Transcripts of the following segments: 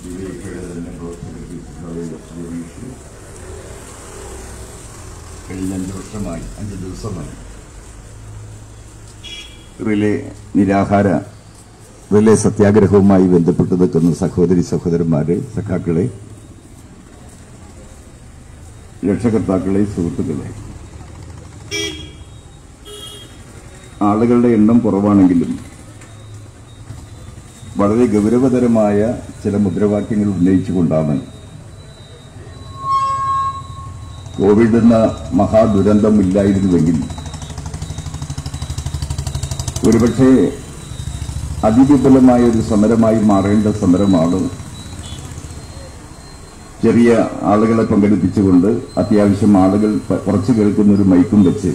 ഡിവൈഎഫ്ഐയുടെ തന്നെ block secretary Ramesh കഴിഞ്ഞ അഞ്ച് വർഷമായി അഞ്ച് ദിവസമായി റിലേ നിരാഹാര റിലേ സത്യാഗ്രഹവുമായി ബന്ധപ്പെട്ട് നിൽക്കുന്ന സഹോദരി സഹോദരന്മാരെ സഖാക്കളെ രക്ഷകർത്താക്കളെ സുഹൃത്തുക്കളെ ആളുകളുടെ എണ്ണം കുറവാണെങ്കിലും വളരെ ഗൗരവതരമായ ചില മുദ്രാവാക്യങ്ങൾ ഉന്നയിച്ചുകൊണ്ടാണ് കോവിഡ് എന്ന മഹാദുരന്തം ഇല്ലായിരുന്നുവെങ്കിൽ ഒരുപക്ഷെ അതിവിപുലമായ ഒരു സമരമായി മാറേണ്ട സമരമാണ് ചെറിയ ആളുകളെ പങ്കെടുപ്പിച്ചുകൊണ്ട് അത്യാവശ്യം ആളുകൾ പ- കുറച്ച് കേൾക്കുന്ന ഒരു മൈക്കും വെച്ച്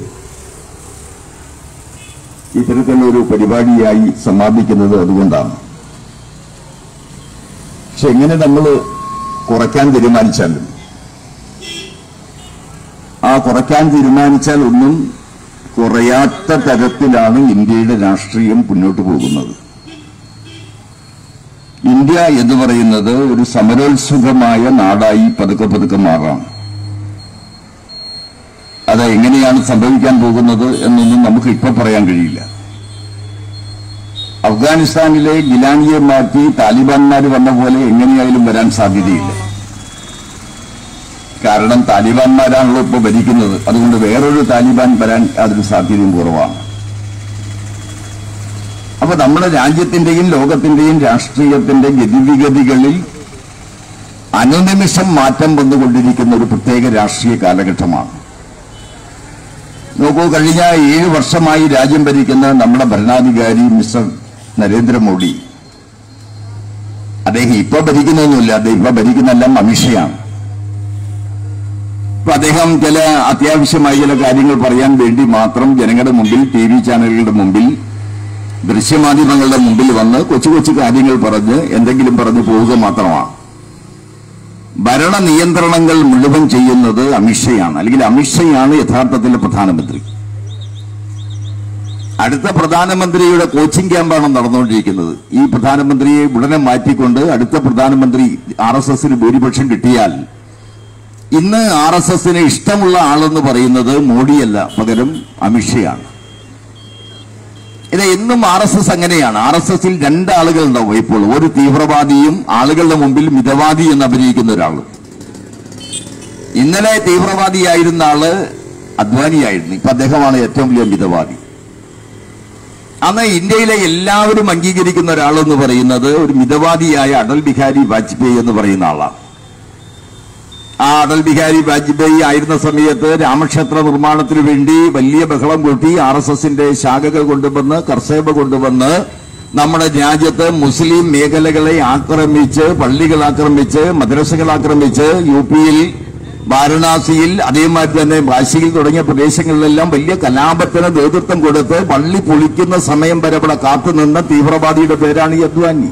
ഇത്തരത്തിലൊരു പരിപാടിയായി സമാപിക്കുന്നത് അതുകൊണ്ടാണ് പക്ഷെ എങ്ങനെ നമ്മൾ കുറയ്ക്കാൻ തീരുമാനിച്ചാലും ആ കുറയ്ക്കാൻ തീരുമാനിച്ചാൽ ഒന്നും കുറയാത്ത തരത്തിലാണ് ഇന്ത്യയുടെ രാഷ്ട്രീയം മുന്നോട്ട് പോകുന്നത് ഇന്ത്യ എന്ന് പറയുന്നത് ഒരു സമരോത്സുകമായ നാടായി പതുക്കെ പതുക്കെ മാറാം അത് എങ്ങനെയാണ് സംഭവിക്കാൻ പോകുന്നത് എന്നൊന്നും നമുക്ക് ഇപ്പൊ പറയാൻ കഴിയില്ല അഫ്ഗാനിസ്ഥാനിലെ ഗിലാനിയെ മാറ്റി താലിബാൻമാർ വന്ന പോലെ എങ്ങനെയായാലും വരാൻ സാധ്യതയില്ല കാരണം താലിബാൻമാരാണല്ലോ ഇപ്പോൾ ഭരിക്കുന്നത് അതുകൊണ്ട് വേറൊരു താലിബാൻ വരാൻ യാതൊരു സാധ്യതയും കുറവാണ് അപ്പൊ നമ്മുടെ രാജ്യത്തിന്റെയും ലോകത്തിന്റെയും രാഷ്ട്രീയത്തിന്റെ ഗതിവിഗതികളിൽ അനുനിമിഷം മാറ്റം വന്നുകൊണ്ടിരിക്കുന്ന ഒരു പ്രത്യേക രാഷ്ട്രീയ കാലഘട്ടമാണ് നോക്കൂ കഴിഞ്ഞ ഏഴ് വർഷമായി രാജ്യം ഭരിക്കുന്ന നമ്മുടെ ഭരണാധികാരി മിസ്റ്റർ നരേന്ദ്രമോദി അദ്ദേഹം ഇപ്പൊ ഭരിക്കുന്നൊന്നുമില്ല അദ്ദേഹം ഇപ്പൊ ഭരിക്കുന്നെല്ലാം അമിഷയാണ് അപ്പൊ അദ്ദേഹം ചില അത്യാവശ്യമായ ചില കാര്യങ്ങൾ പറയാൻ വേണ്ടി മാത്രം ജനങ്ങളുടെ മുമ്പിൽ ടി വി ചാനലുകളുടെ മുമ്പിൽ ദൃശ്യമാധ്യമങ്ങളുടെ മുമ്പിൽ വന്ന് കൊച്ചു കൊച്ചു കാര്യങ്ങൾ പറഞ്ഞ് എന്തെങ്കിലും പറഞ്ഞ് പോവുക മാത്രമാണ് ഭരണ നിയന്ത്രണങ്ങൾ മുഴുവൻ ചെയ്യുന്നത് അമിത്ഷയാണ് അല്ലെങ്കിൽ അമിത്ഷയാണ് യഥാർത്ഥത്തിലെ പ്രധാനമന്ത്രി അടുത്ത പ്രധാനമന്ത്രിയുടെ കോച്ചിങ് ക്യാമ്പാണ് നടന്നുകൊണ്ടിരിക്കുന്നത് ഈ പ്രധാനമന്ത്രിയെ ഉടനെ മാറ്റിക്കൊണ്ട് അടുത്ത പ്രധാനമന്ത്രി ആർ എസ് എസിന് ഭൂരിപക്ഷം കിട്ടിയാൽ ഇന്ന് ആർ എസ് എസിന് ഇഷ്ടമുള്ള ആളെന്ന് പറയുന്നത് മോഡിയല്ല പകരം അമിത്ഷയാണ് ഇത് എന്നും ആർ എസ് എസ് അങ്ങനെയാണ് ആർ എസ് എസിൽ രണ്ടാളുകൾ ഉണ്ടാവും ഇപ്പോൾ ഒരു തീവ്രവാദിയും ആളുകളുടെ മുമ്പിൽ മിതവാദി എന്ന് അഭിനയിക്കുന്ന ഒരാളും ഇന്നലെ തീവ്രവാദിയായിരുന്ന ആള് അദ്വാനിയായിരുന്നു ഇപ്പൊ അദ്ദേഹമാണ് ഏറ്റവും വലിയ മിതവാദി അന്ന് ഇന്ത്യയിലെ എല്ലാവരും അംഗീകരിക്കുന്ന ഒരാളെന്ന് പറയുന്നത് ഒരു മിതവാദിയായ അടൽ ബിഹാരി വാജ്പേയി എന്ന് പറയുന്ന ആളാണ് ആ അടൽ ബിഹാരി വാജ്പേയി ആയിരുന്ന സമയത്ത് രാമക്ഷേത്ര നിർമ്മാണത്തിന് വേണ്ടി വലിയ ബഹളം കൂട്ടി ആർ എസ് എസിന്റെ ശാഖകൾ കൊണ്ടുവന്ന് കർസേബ കൊണ്ടുവന്ന് നമ്മുടെ രാജ്യത്ത് മുസ്ലിം മേഖലകളെ ആക്രമിച്ച് പള്ളികൾ ആക്രമിച്ച് മദ്രസകൾ ആക്രമിച്ച് യു പിയിൽ വാരണാസിയിൽ അതേമാതിരി തന്നെ കാശിയിൽ തുടങ്ങിയ പ്രദേശങ്ങളിലെല്ലാം വലിയ കലാപത്തിന് നേതൃത്വം കൊടുത്ത് പള്ളി പൊളിക്കുന്ന സമയം വരെ ഇവിടെ കാത്തുനിന്ന തീവ്രവാദിയുടെ പേരാണ് ഈ അദ്വാനി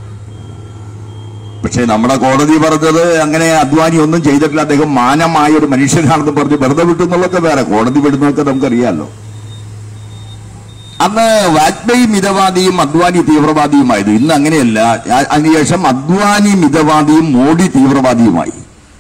പക്ഷേ നമ്മുടെ കോടതി പറഞ്ഞത് അങ്ങനെ അദ്വാനി ഒന്നും ചെയ്തിട്ടില്ല അദ്ദേഹം മാനമായ ഒരു മനുഷ്യനാണെന്ന് പറഞ്ഞ് വെറുതെ വിട്ടുന്നുള്ളതൊക്കെ വേറെ കോടതി വിടുന്നതൊക്കെ നമുക്കറിയാലോ അന്ന് വാജ്പേയി മിതവാദിയും അദ്വാനി തീവ്രവാദിയുമായത് ഇന്ന് അങ്ങനെയല്ല ആ- അതിനുശേഷം അദ്വാനി മിതവാദിയും മോഡി തീവ്രവാദിയുമായി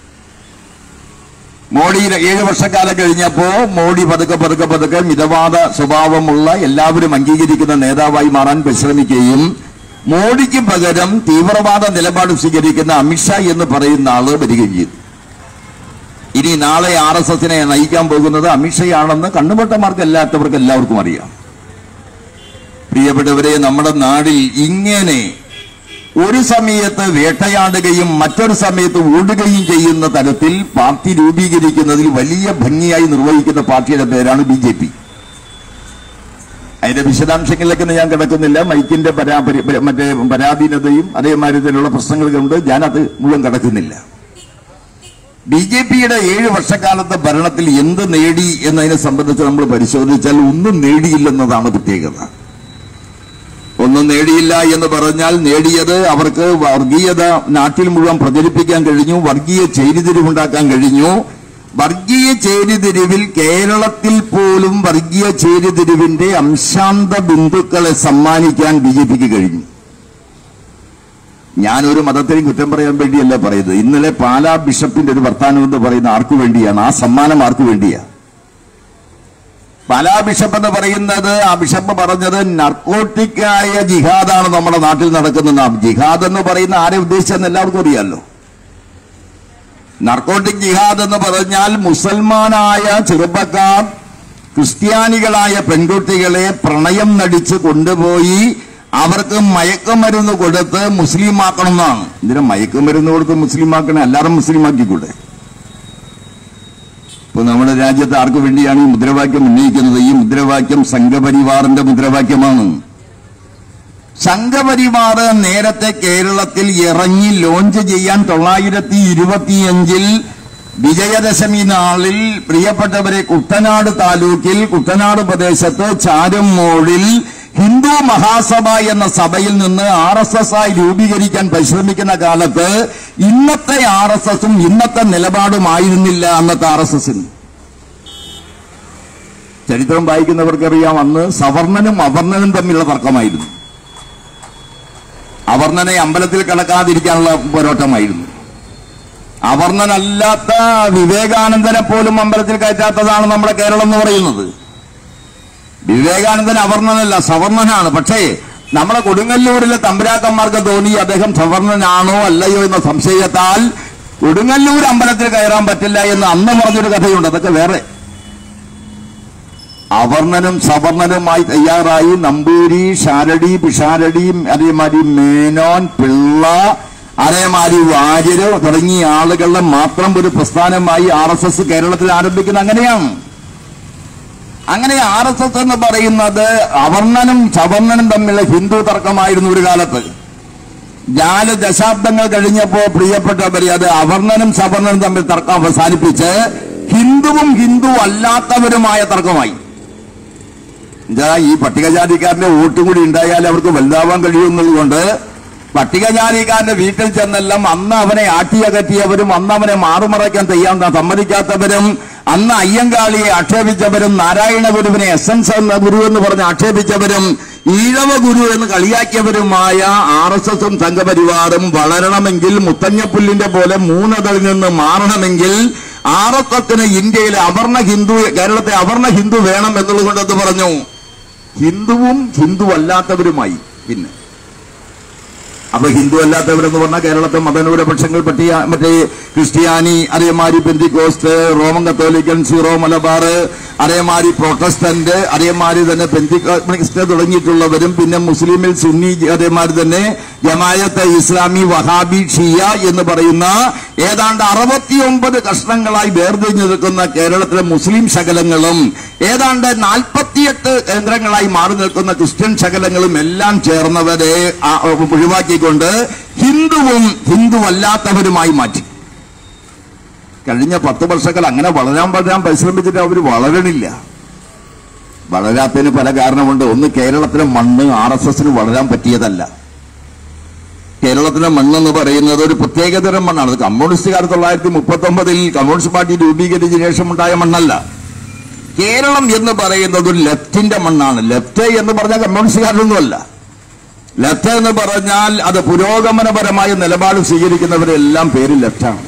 മോഡി ഏഴ് വർഷക്കാലം കഴിഞ്ഞപ്പോ മോഡി പതുക്കെ പതുക്കെ പതുക്കെ മിതവാദ സ്വഭാവമുള്ള എല്ലാവരും അംഗീകരിക്കുന്ന നേതാവായി മാറാൻ പരിശ്രമിക്കുകയും മോഡിക്ക് പകരം തീവ്രവാദ നിലപാട് സ്വീകരിക്കുന്ന അമിത്ഷാ എന്ന് പറയുന്ന ആള് വരികയും ചെയ്തു ഇനി നാളെ ആർ എസ് എസിനെ നയിക്കാൻ പോകുന്നത് അമിത്ഷയാണെന്ന് കണ്ണുപൊട്ടന്മാർക്ക് അല്ലാത്തവർക്ക് എല്ലാവർക്കും അറിയാം പ്രിയപ്പെട്ടവരെ നമ്മുടെ നാടിൽ ഇങ്ങനെ ഒരു സമയത്ത് വേട്ടയാടുകയും മറ്റൊരു സമയത്ത് ഓടുകയും ചെയ്യുന്ന തരത്തിൽ പാർട്ടി രൂപീകരിക്കുന്നതിൽ വലിയ ഭംഗിയായി നിർവഹിക്കുന്ന പാർട്ടിയുടെ പേരാണ് ബി ജെ പി അതിന്റെ വിശദാംശങ്ങളിലേക്കൊന്നും ഞാൻ കിടക്കുന്നില്ല മൈക്കിന്റെ പരാ പരി- പരി- മറ്റേ പരാധീനതയും അതേമാതിരി തന്നെയുള്ള പ്രശ്നങ്ങൾ കൊണ്ട് ഞാനത് മുഴുവൻ കിടക്കുന്നില്ല ബി ജെ പിയുടെ ഏഴ് വർഷക്കാലത്തെ ഭരണത്തിൽ എന്ത് നേടി എന്നതിനെ സംബന്ധിച്ച് നമ്മൾ പരിശോധിച്ചാൽ ഒന്നും നേടിയില്ലെന്നതാണ് പ്രത്യേകത ഒന്നും നേടിയില്ല എന്ന് പറഞ്ഞാൽ നേടിയത് അവർക്ക് വർഗീയത നാട്ടിൽ മുഴുവൻ പ്രചരിപ്പിക്കാൻ കഴിഞ്ഞു വർഗീയ ചേരിതിരിവുണ്ടാക്കാൻ കഴിഞ്ഞു വർഗീയ ചേരിതിരിവിൽ കേരളത്തിൽ പോലും വർഗീയ ചേരിതിരിവിന്റെ അംശാന്ത ബിന്ദുക്കളെ സമ്മാനിക്കാൻ ബി ജെ പിക്ക് കഴിഞ്ഞു ഞാനൊരു മതത്തെയും കുറ്റം പറയാൻ വേണ്ടിയല്ല പറയുന്നത് ഇന്നലെ പാലാ ബിഷപ്പിന്റെ ഒരു വർത്താനം എന്ന് പറയുന്ന ആർക്കു വേണ്ടിയാണ് ആ സമ്മാനം ആർക്കു വേണ്ടിയാ പാലാ ബിഷപ്പ് എന്ന് പറയുന്നത് ആ ബിഷപ്പ് പറഞ്ഞത് നർക്കോട്ടിക്കായ ജിഹാദാണ് നമ്മുടെ നാട്ടിൽ നടക്കുന്നത് ആ ജിഹാദ് എന്ന് പറയുന്ന ആരെ ഉദ്ദേശിച്ചെന്ന് എല്ലാവർക്കും അറിയാമല്ലോ നർക്കോട്ടിക് ജിഹാദ് എന്ന് പറഞ്ഞാൽ മുസൽമാനായ ചെറുപ്പക്കാർ ക്രിസ്ത്യാനികളായ പെൺകുട്ടികളെ പ്രണയം നടിച്ച് കൊണ്ടുപോയി അവർക്ക് മയക്കുമരുന്ന് കൊടുത്ത് മുസ്ലിം ആക്കണം എന്നാണ് ഇതിന് മയക്കുമരുന്ന് കൊടുത്ത് മുസ്ലിം ആക്കണേ എല്ലാവരും മുസ്ലിം ആക്കിക്കൂടെ ഇപ്പൊ നമ്മുടെ രാജ്യത്ത് ആർക്കു വേണ്ടിയാണ് ഈ മുദ്രാവാക്യം ഉന്നയിക്കുന്നത് ഈ മുദ്രാവാക്യം സംഘപരിവാറിന്റെ മുദ്രാവാക്യമാണ് സംഘപരിവാർ നേരത്തെ കേരളത്തിൽ ഇറങ്ങി ലോഞ്ച് ചെയ്യാൻ തൊള്ളായിരത്തി ഇരുപത്തിയഞ്ചിൽ വിജയദശമി നാളിൽ പ്രിയപ്പെട്ടവരെ കുട്ടനാട് താലൂക്കിൽ കുട്ടനാട് പ്രദേശത്ത് ചാരുമോളിൽ ഹിന്ദു മഹാസഭ എന്ന സഭയിൽ നിന്ന് ആർ എസ് എസ് ആയി രൂപീകരിക്കാൻ പരിശ്രമിക്കുന്ന കാലത്ത് ഇന്നത്തെ ആർ എസ് എസും ഇന്നത്തെ നിലപാടുമായിരുന്നില്ല അന്നത്തെ ആർ എസ് എസിന് ചരിത്രം വായിക്കുന്നവർക്കറിയാം അന്ന് സവർണനും അവർണനും തമ്മിലുള്ള തർക്കമായിരുന്നു അവർണനെ അമ്പലത്തിൽ കിടക്കാതിരിക്കാനുള്ള പോരാട്ടമായിരുന്നു അവർണനല്ലാത്ത വിവേകാനന്ദനെ പോലും അമ്പലത്തിൽ കയറ്റാത്തതാണ് നമ്മുടെ കേരളം എന്ന് പറയുന്നത് വിവേകാനന്ദൻ അവർണനല്ല സവർണനാണ് പക്ഷേ നമ്മുടെ കൊടുങ്ങല്ലൂരിലെ തമ്പുരാക്കന്മാർക്ക് തോന്നി അദ്ദേഹം സവർണനാണോ അല്ലയോ എന്ന സംശയത്താൽ കൊടുങ്ങല്ലൂർ അമ്പലത്തിൽ കയറാൻ പറ്റില്ല എന്ന് അന്ന് പറഞ്ഞൊരു കഥയുണ്ട് അതൊക്കെ വേറെ അവർണനും സവർണനുമായി തയ്യാറായി നമ്പൂരി ഷാരടി പിഷാരടി അതേമാതിരി മേനോൻ പിള്ള അതേമാതിരി വാര്യര് തുടങ്ങിയ ആളുകളുടെ മാത്രം ഒരു പ്രസ്ഥാനമായി ആർ എസ് എസ് കേരളത്തിൽ ആരംഭിക്കുന്നത് അങ്ങനെയാണ് അങ്ങനെ ആർ എസ് എസ് എന്ന് പറയുന്നത് അവർണനും സവർണനും തമ്മിലുള്ള ഹിന്ദു തർക്കമായിരുന്നു ഒരു കാലത്ത് നാല് ദശാബ്ദങ്ങൾ കഴിഞ്ഞപ്പോ പ്രിയപ്പെട്ടവരെ അത് അവർണനും സവർണനും തമ്മിൽ തർക്കം അവസാനിപ്പിച്ച് ഹിന്ദുവും ഹിന്ദു അല്ലാത്തവരുമായ തർക്കമായി എന്താ ഈ പട്ടികജാതിക്കാരന്റെ വോട്ടും കൂടി ഉണ്ടായാൽ അവർക്ക് വലുതാവാൻ കഴിയുന്നത് കൊണ്ട് പട്ടികജാതിക്കാരന്റെ വീട്ടിൽ ചെന്നെല്ലാം അന്ന് അവനെ ആട്ടിയകറ്റിയവരും അന്ന് അവനെ മാറുമറയ്ക്കാൻ തയ്യാ സമ്മതിക്കാത്തവരും അന്ന് അയ്യങ്കാളിയെ ആക്ഷേപിച്ചവരും നാരായണ ഗുരുവിനെ എസ് എൻ എന്ന ഗുരു എന്ന് പറഞ്ഞ് ആക്ഷേപിച്ചവരും ഈഴവ ഗുരു എന്ന് കളിയാക്കിയവരുമായ ആർ എസ് എസും സംഘപരിവാറും വളരണമെങ്കിൽ മുത്തഞ്ഞപ്പുല്ലിന്റെ പോലെ മൂന്നതളിൽ നിന്ന് മാറണമെങ്കിൽ ആർ എസ് എസിന് ഇന്ത്യയിലെ അവർണ ഹിന്ദു കേരളത്തെ അവർണ ഹിന്ദു വേണം എന്നുള്ളത് കൊണ്ടെന്ന് പറഞ്ഞു ഹിന്ദുവും ഹിന്ദു അല്ലാത്തവരുമായി പിന്നെ അപ്പൊ ഹിന്ദു അല്ലാത്തവരെന്ന് പറഞ്ഞാൽ കേരളത്തെ മതന്യൂനപക്ഷങ്ങൾ പട്ടിക മറ്റേ ക്രിസ്ത്യാനി അതേമാതിരി പെന്തിക്കോസ്റ്റ് റോമൻ കത്തോലിക്കൻ സീറോ മലബാർ അതേമാതിരി പ്രൊട്ടസ്റ്റന്റ് അതേമാതിരി തന്നെ പെന്തിക്കോസ്റ്റ് തുടങ്ങിയിട്ടുള്ളവരും പിന്നെ മുസ്ലിമിൽ സുന്നി അതേമാതിരി തന്നെ ജമായത്ത് ഇസ്ലാമി വഹാബി ഷിയ എന്ന് പറയുന്ന ഏതാണ്ട് അറുപത്തിയൊമ്പത് കഷ്ണങ്ങളായി വേർതിരിഞ്ഞു നിൽക്കുന്ന കേരളത്തിലെ മുസ്ലിം ശകലങ്ങളും ഏതാണ്ട് നാൽപ്പത്തിയെട്ട് കേന്ദ്രങ്ങളായി മാറി നിൽക്കുന്ന ക്രിസ്ത്യൻ ശകലങ്ങളും എല്ലാം ചേർന്നവരെ ആ, ഒഴിവാക്കിക്കൊണ്ട് ഹിന്ദുവും ഹിന്ദു അല്ലാത്തവരുമായി മാറ്റി കഴിഞ്ഞ പത്ത് വർഷങ്ങൾ അങ്ങനെ വളരാൻ വളരാൻ പരിശ്രമിച്ചിട്ട് അവർ വളരണില്ല വളരാത്തതിന് പല കാരണമുണ്ട് ഒന്ന് കേരളത്തിലെ മണ്ണ് ആർ എസ് എസിന് വളരാൻ പറ്റിയതല്ല കേരളത്തിലെ മണ്ണെന്ന് പറയുന്നത് ഒരു പ്രത്യേകതരം മണ്ണാണ് അത് കമ്മ്യൂണിസ്റ്റുകാർ തൊള്ളായിരത്തി മുപ്പത്തി ഒമ്പതിൽ കമ്മ്യൂണിസ്റ്റ് പാർട്ടി രൂപീകരിച്ച ശേഷം ഉണ്ടായ മണ്ണല്ല കേരളം എന്ന് പറയുന്നത് ഒരു ലെഫ്റ്റിന്റെ മണ്ണാണ് ലെഫ്റ്റ് എന്ന് പറഞ്ഞാൽ കമ്മ്യൂണിസ്റ്റുകാരൊന്നുമല്ല ലെഫ്റ്റ് എന്ന് പറഞ്ഞാൽ അത് പുരോഗമനപരമായ നിലപാട് സ്വീകരിക്കുന്നവരെല്ലാം പേര് ലെഫ്റ്റാണ്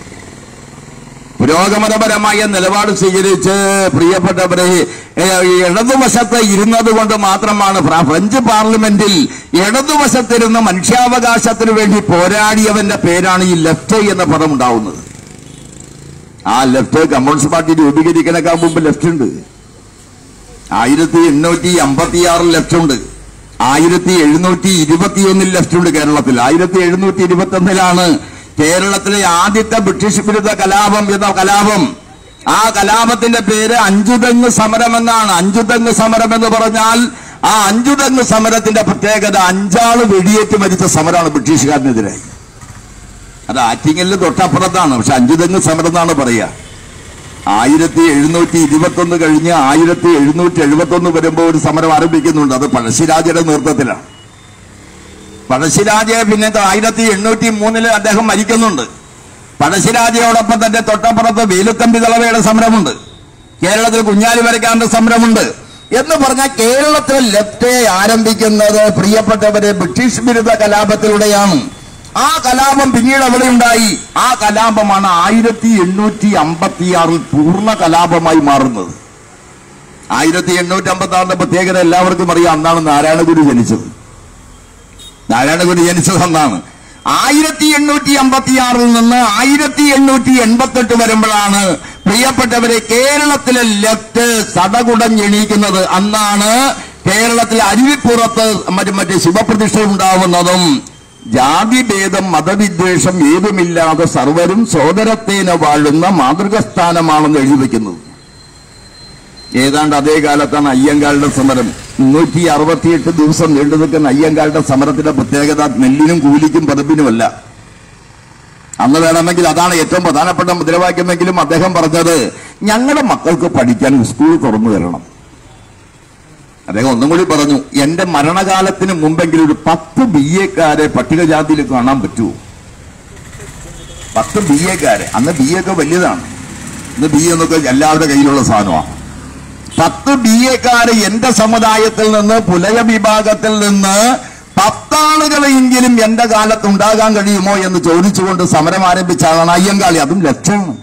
പുരോഗമനപരമായ നിലപാട് സ്വീകരിച്ച് പ്രിയപ്പെട്ടവരെ ഏ, ഈ ഇടതുവശത്ത് ഇരുന്നത് കൊണ്ട് മാത്രമാണ് ഫ്ര- ഫ്രഞ്ച് പാർലമെന്റിൽ ഇടതുവശത്തിരുന്ന് മനുഷ്യാവകാശത്തിന് വേണ്ടി പോരാടിയവന്റെ പേരാണ് ഈ ലെഫ്റ്റ് എന്ന പദം ഉണ്ടാവുന്നത് ആ ലെഫ്റ്റ് കമ്മ്യൂണിസ്റ്റ് പാർട്ടി രൂപീകരിക്കണേക്കാൾ മുമ്പ് ലെഫ്റ്റ് ഉണ്ട് ആയിരത്തി എണ്ണൂറ്റി അമ്പത്തിയാറിൽ ലെഫ്റ്റ് ഉണ്ട് ആയിരത്തി എഴുന്നൂറ്റി ഇരുപത്തിയൊന്നിൽ ലെഫ്റ്റ് ഉണ്ട് കേരളത്തിൽ ആയിരത്തി എഴുന്നൂറ്റി ഇരുപത്തി ഒന്നിലാണ് കേരളത്തിലെ ആദ്യത്തെ ബ്രിട്ടീഷ് വിരുദ്ധ കലാപം എന്ന കലാപം ആ കലാപത്തിന്റെ പേര് അഞ്ചുതെങ്ങ് സമരം എന്നാണ് അഞ്ചുതെങ്ങ് സമരം എന്ന് പറഞ്ഞാൽ ആ അഞ്ചുതെങ്ങ് സമരത്തിന്റെ പ്രത്യേകത അഞ്ചാള് വെടിയേറ്റ് മരിച്ച സമരമാണ് ബ്രിട്ടീഷുകാരനെതിരെ അത് ആറ്റിങ്ങലിന് തൊട്ടപ്പുറത്താണ് പക്ഷെ അഞ്ചുതെങ്ങ് സമരം എന്നാണ് പറയുക ആയിരത്തി എഴുന്നൂറ്റി ഇരുപത്തി ഒന്ന് കഴിഞ്ഞ് ആയിരത്തി എഴുന്നൂറ്റി എഴുപത്തി ഒന്ന് വരുമ്പോൾ ഒരു സമരം ആരംഭിക്കുന്നുണ്ട് അത് പഴശ്ശിരാജയുടെ നേതൃത്വത്തിലാണ് പഴശ്ശിരാജയെ പിന്നെ ആയിരത്തി എണ്ണൂറ്റി മൂന്നില് അദ്ദേഹം മരിക്കുന്നുണ്ട് പഴശ്ശിരാജയോടൊപ്പം തന്നെ തൊട്ടപ്പുറത്ത് വേലുത്തമ്പി തളവയുടെ സമരമുണ്ട് കേരളത്തിൽ കുഞ്ഞാലി വരയ്ക്കാന്റെ സമരമുണ്ട് എന്ന് പറഞ്ഞാൽ കേരളത്തിൽ ലെഫ്റ്റ് ആരംഭിക്കുന്നത് പ്രിയപ്പെട്ടവരെ ബ്രിട്ടീഷ് വിരുദ്ധ കലാപത്തിലൂടെയാണ് ആ കലാപം പിന്നീട് എവിടെ ഉണ്ടായി ആ കലാപമാണ് ആയിരത്തി എണ്ണൂറ്റി അമ്പത്തിയാറിൽ പൂർണ്ണ കലാപമായി മാറുന്നത് ആയിരത്തി എണ്ണൂറ്റി അമ്പത്തി ആറിന്റെ പ്രത്യേകത എല്ലാവർക്കും അറിയാം അന്നാണ് നാരായണഗുരു ജനിച്ചത് നാരായണഗുരു ജനിച്ചത് അന്നാണ് ആയിരത്തി എണ്ണൂറ്റി അമ്പത്തി ആറിൽ നിന്ന് ആയിരത്തി എണ്ണൂറ്റി എൺപത്തെട്ട് വരുമ്പോഴാണ് പ്രിയപ്പെട്ടവരെ കേരളത്തിലെ ലെഫ്റ്റ് സടകുടഞ്ഞെണീക്കുന്നത് അന്നാണ് കേരളത്തിലെ അരുവിപ്പുറത്ത് മറ്റു മറ്റേ ശിവപ്രതിഷ്ഠ ഉണ്ടാവുന്നതും ജാതിഭേദം മതവിദ്വേഷം ഏതുമില്ലാതെ സർവരും സോദരത്തേന വാഴുന്ന മാതൃകസ്ഥാനമാണെന്ന് എഴുതി വയ്ക്കുന്നത് ഏതാണ്ട് അതേ കാലത്താണ് അയ്യങ്കാളുടെ സമരം മുന്നൂറ്റി അറുപത്തിയെട്ട് ദിവസം നീണ്ടു നിൽക്കുന്ന അയ്യങ്കാളുടെ സമരത്തിന്റെ പ്രത്യേകത നെല്ലിനും കൂലിക്കും പതിപ്പിനുമല്ല അന്ന് വേണമെങ്കിൽ അതാണ് ഏറ്റവും പ്രധാനപ്പെട്ട മുദ്രാവാക്യമെങ്കിലും അദ്ദേഹം പറഞ്ഞത് ഞങ്ങളുടെ മക്കൾക്ക് പഠിക്കാൻ സ്കൂൾ തുറന്നു തരണം അദ്ദേഹം ഒന്നും കൂടി പറഞ്ഞു എന്റെ മരണകാലത്തിന് മുമ്പെങ്കിലും ഒരു പത്ത് ബി എക്കാരെ പട്ടികജാതിയിൽ കാണാൻ പറ്റുമോ പത്ത് ബി എക്കാരെ അന്ന് ബി ഒക്കെ വലിയതാണ് ഇന്ന് ബി എന്നൊക്കെ എല്ലാവരുടെ കയ്യിലുള്ള സാധനമാണ് പത്ത് ബി എക്കാര് എന്റെ സമുദായത്തിൽ നിന്ന് പുലയ വിഭാഗത്തിൽ നിന്ന് പത്താളുകളെങ്കിലും എന്റെ കാലത്ത് ഉണ്ടാകാൻ കഴിയുമോ എന്ന് ചോദിച്ചുകൊണ്ട് സമരം ആരംഭിച്ച ആളാണ് അയ്യങ്കാളി അതും ലക്ഷണം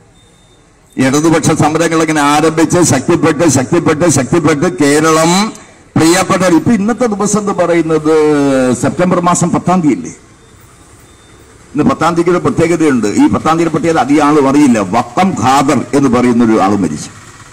ഇടതുപക്ഷ സമരങ്ങൾ ഇങ്ങനെ ആരംഭിച്ച് ശക്തിപ്പെട്ട് ശക്തിപ്പെട്ട് ശക്തിപ്പെട്ട് കേരളം പ്രിയപ്പെട്ട ഇപ്പൊ ഇന്നത്തെ ദിവസം എന്ന് പറയുന്നത് സെപ്റ്റംബർ മാസം പത്താം തീയതി അല്ലേ ഇന്ന് പത്താം തീയതിക്ക് ഒരു പ്രത്യേകതയുണ്ട് ഈ പത്താം തീയതി പ്രത്യേകത അധികം ആളും അറിയില്ല വക്കം ഖാദർ എന്ന് പറയുന്ന ഒരു ആൾ മരിച്ചു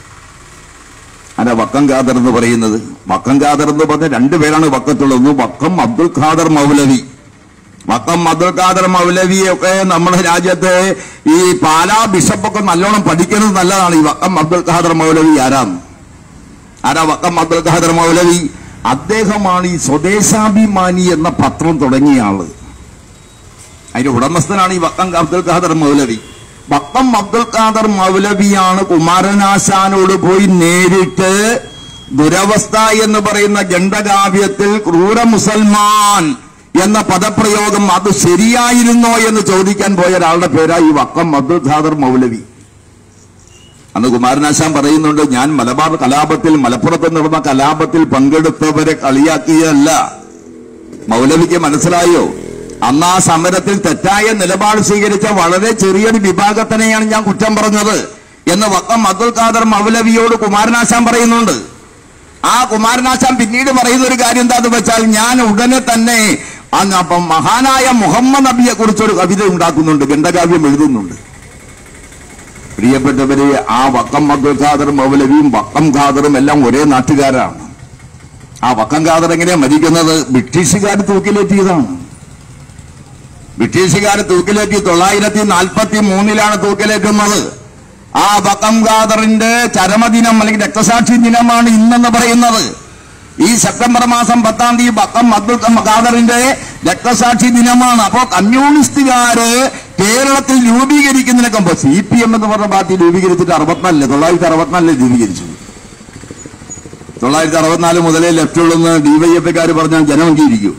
അല്ല വക്കം ഖാദർ എന്ന് പറയുന്നത് വക്കം ഖാദർ എന്ന് പറഞ്ഞ രണ്ടുപേരാണ് വക്കത്തുള്ളത് ഒന്ന് വക്കം അബ്ദുൽ ഖാദർ മൗലവി വക്കം അബ്ദുൽ ഖാദർ മൗലവിയൊക്കെ നമ്മുടെ രാജ്യത്തെ ഈ പാലാ ബിഷപ്പൊക്കെ നല്ലോണം പഠിക്കുന്നത് നല്ലതാണ് ഈ വക്കം അബ്ദുൽ ഖാദർ മൗലവി ആരാന്ന് ആരാ വക്കം അബ്ദുൽ ഖാദർ മൗലവി അദ്ദേഹമാണ് ഈ സ്വദേശാഭിമാനി എന്ന പത്രം തുടങ്ങിയ ആള് അതിന്റെ ഉടമസ്ഥനാണ് ഈ വക്കം അബ്ദുൽ ഖാദർ മൗലവി വക്കം അബ്ദുൽ ഖാദർ മൗലവിയാണ് കുമാരനാശാനോട് പോയി നേരിട്ട് ദുരവസ്ഥ എന്ന് പറയുന്ന ഗണ്ഡകാവ്യത്തിൽ ക്രൂര മുസൽമാൻ എന്ന പദപ്രയോഗം അത് ശരിയായിരുന്നോ എന്ന് ചോദിക്കാൻ പോയ ഒരാളുടെ പേരാ ഈ വക്കം അബ്ദുൽ ഖാദർ മൗലവി അന്ന് കുമാരനാശാൻ പറയുന്നുണ്ട് ഞാൻ മലബാർ കലാപത്തിൽ മലപ്പുറത്ത് നടന്ന കലാപത്തിൽ പങ്കെടുത്തവരെ കളിയാക്കിയതല്ല മൗലവിക്ക് മനസ്സിലായോ അന്ന് ആ സമരത്തിൽ തെറ്റായ നിലപാട് സ്വീകരിച്ച വളരെ ചെറിയൊരു വിഭാഗത്തിനെയാണ് ഞാൻ കുറ്റം പറഞ്ഞത് എന്ന് വക്കം അബ്ദുൽ ഖാദർ മൗലവിയോട് കുമാരനാശാൻ പറയുന്നുണ്ട് ആ കുമാരനാശാൻ പിന്നീട് പറയുന്ന ഒരു കാര്യം എന്താന്ന് വെച്ചാൽ ഞാൻ ഉടനെ തന്നെ അങ്ങ് അപ്പം മഹാനായ മുഹമ്മദ് നബിയെ കുറിച്ചൊരു കവിത ഉണ്ടാക്കുന്നുണ്ട് ഗണ്ഡകാവ്യം എഴുതുന്നുണ്ട് പ്രിയപ്പെട്ടവര് ആ വക്കം അബ്ദുൽ ഖാദർ മൗലവിയും വക്കം ഖാദറും എല്ലാം ഒരേ നാട്ടുകാരാണ് ആ വക്കം ഖാദർ എങ്ങനെയാ മരിക്കുന്നത് ബ്രിട്ടീഷുകാർ തൂക്കിലേറ്റിയതാണ് ബ്രിട്ടീഷുകാർ തൂക്കിലേറ്റി തൊള്ളായിരത്തി നാൽപ്പത്തി മൂന്നിലാണ് തൂക്കിലേറ്റുന്നത് ആ വക്കം ഖാദറിന്റെ ചരമദിനം അല്ലെങ്കിൽ രക്തസാക്ഷി ദിനമാണ് ഇന്നെന്ന് പറയുന്നത് ഈ സെപ്റ്റംബർ മാസം പത്താം തീയതി വക്കം അബ്ദുൽ ഖാദറിന്റെ രക്തസാക്ഷി ദിനമാണ് അപ്പോ കമ്മ്യൂണിസ്റ്റുകാര് കേരളത്തിൽ രൂപീകരിക്കുന്നതിനൊക്കെ മുമ്പ് സി പി എം എന്ന് പറഞ്ഞ പാർട്ടി രൂപീകരിച്ചിട്ട് അറുപത്തിനാലില് തൊള്ളായിരത്തി അറുപത്തിനാലില് രൂപീകരിച്ചു തൊള്ളായിരത്തി അറുപത്തിനാല് മുതലേ ലെഫ്റ്റുള്ളെന്ന് ഡിവൈഎഫ്കാർ പറഞ്ഞാൽ ജനം അംഗീകരിക്കും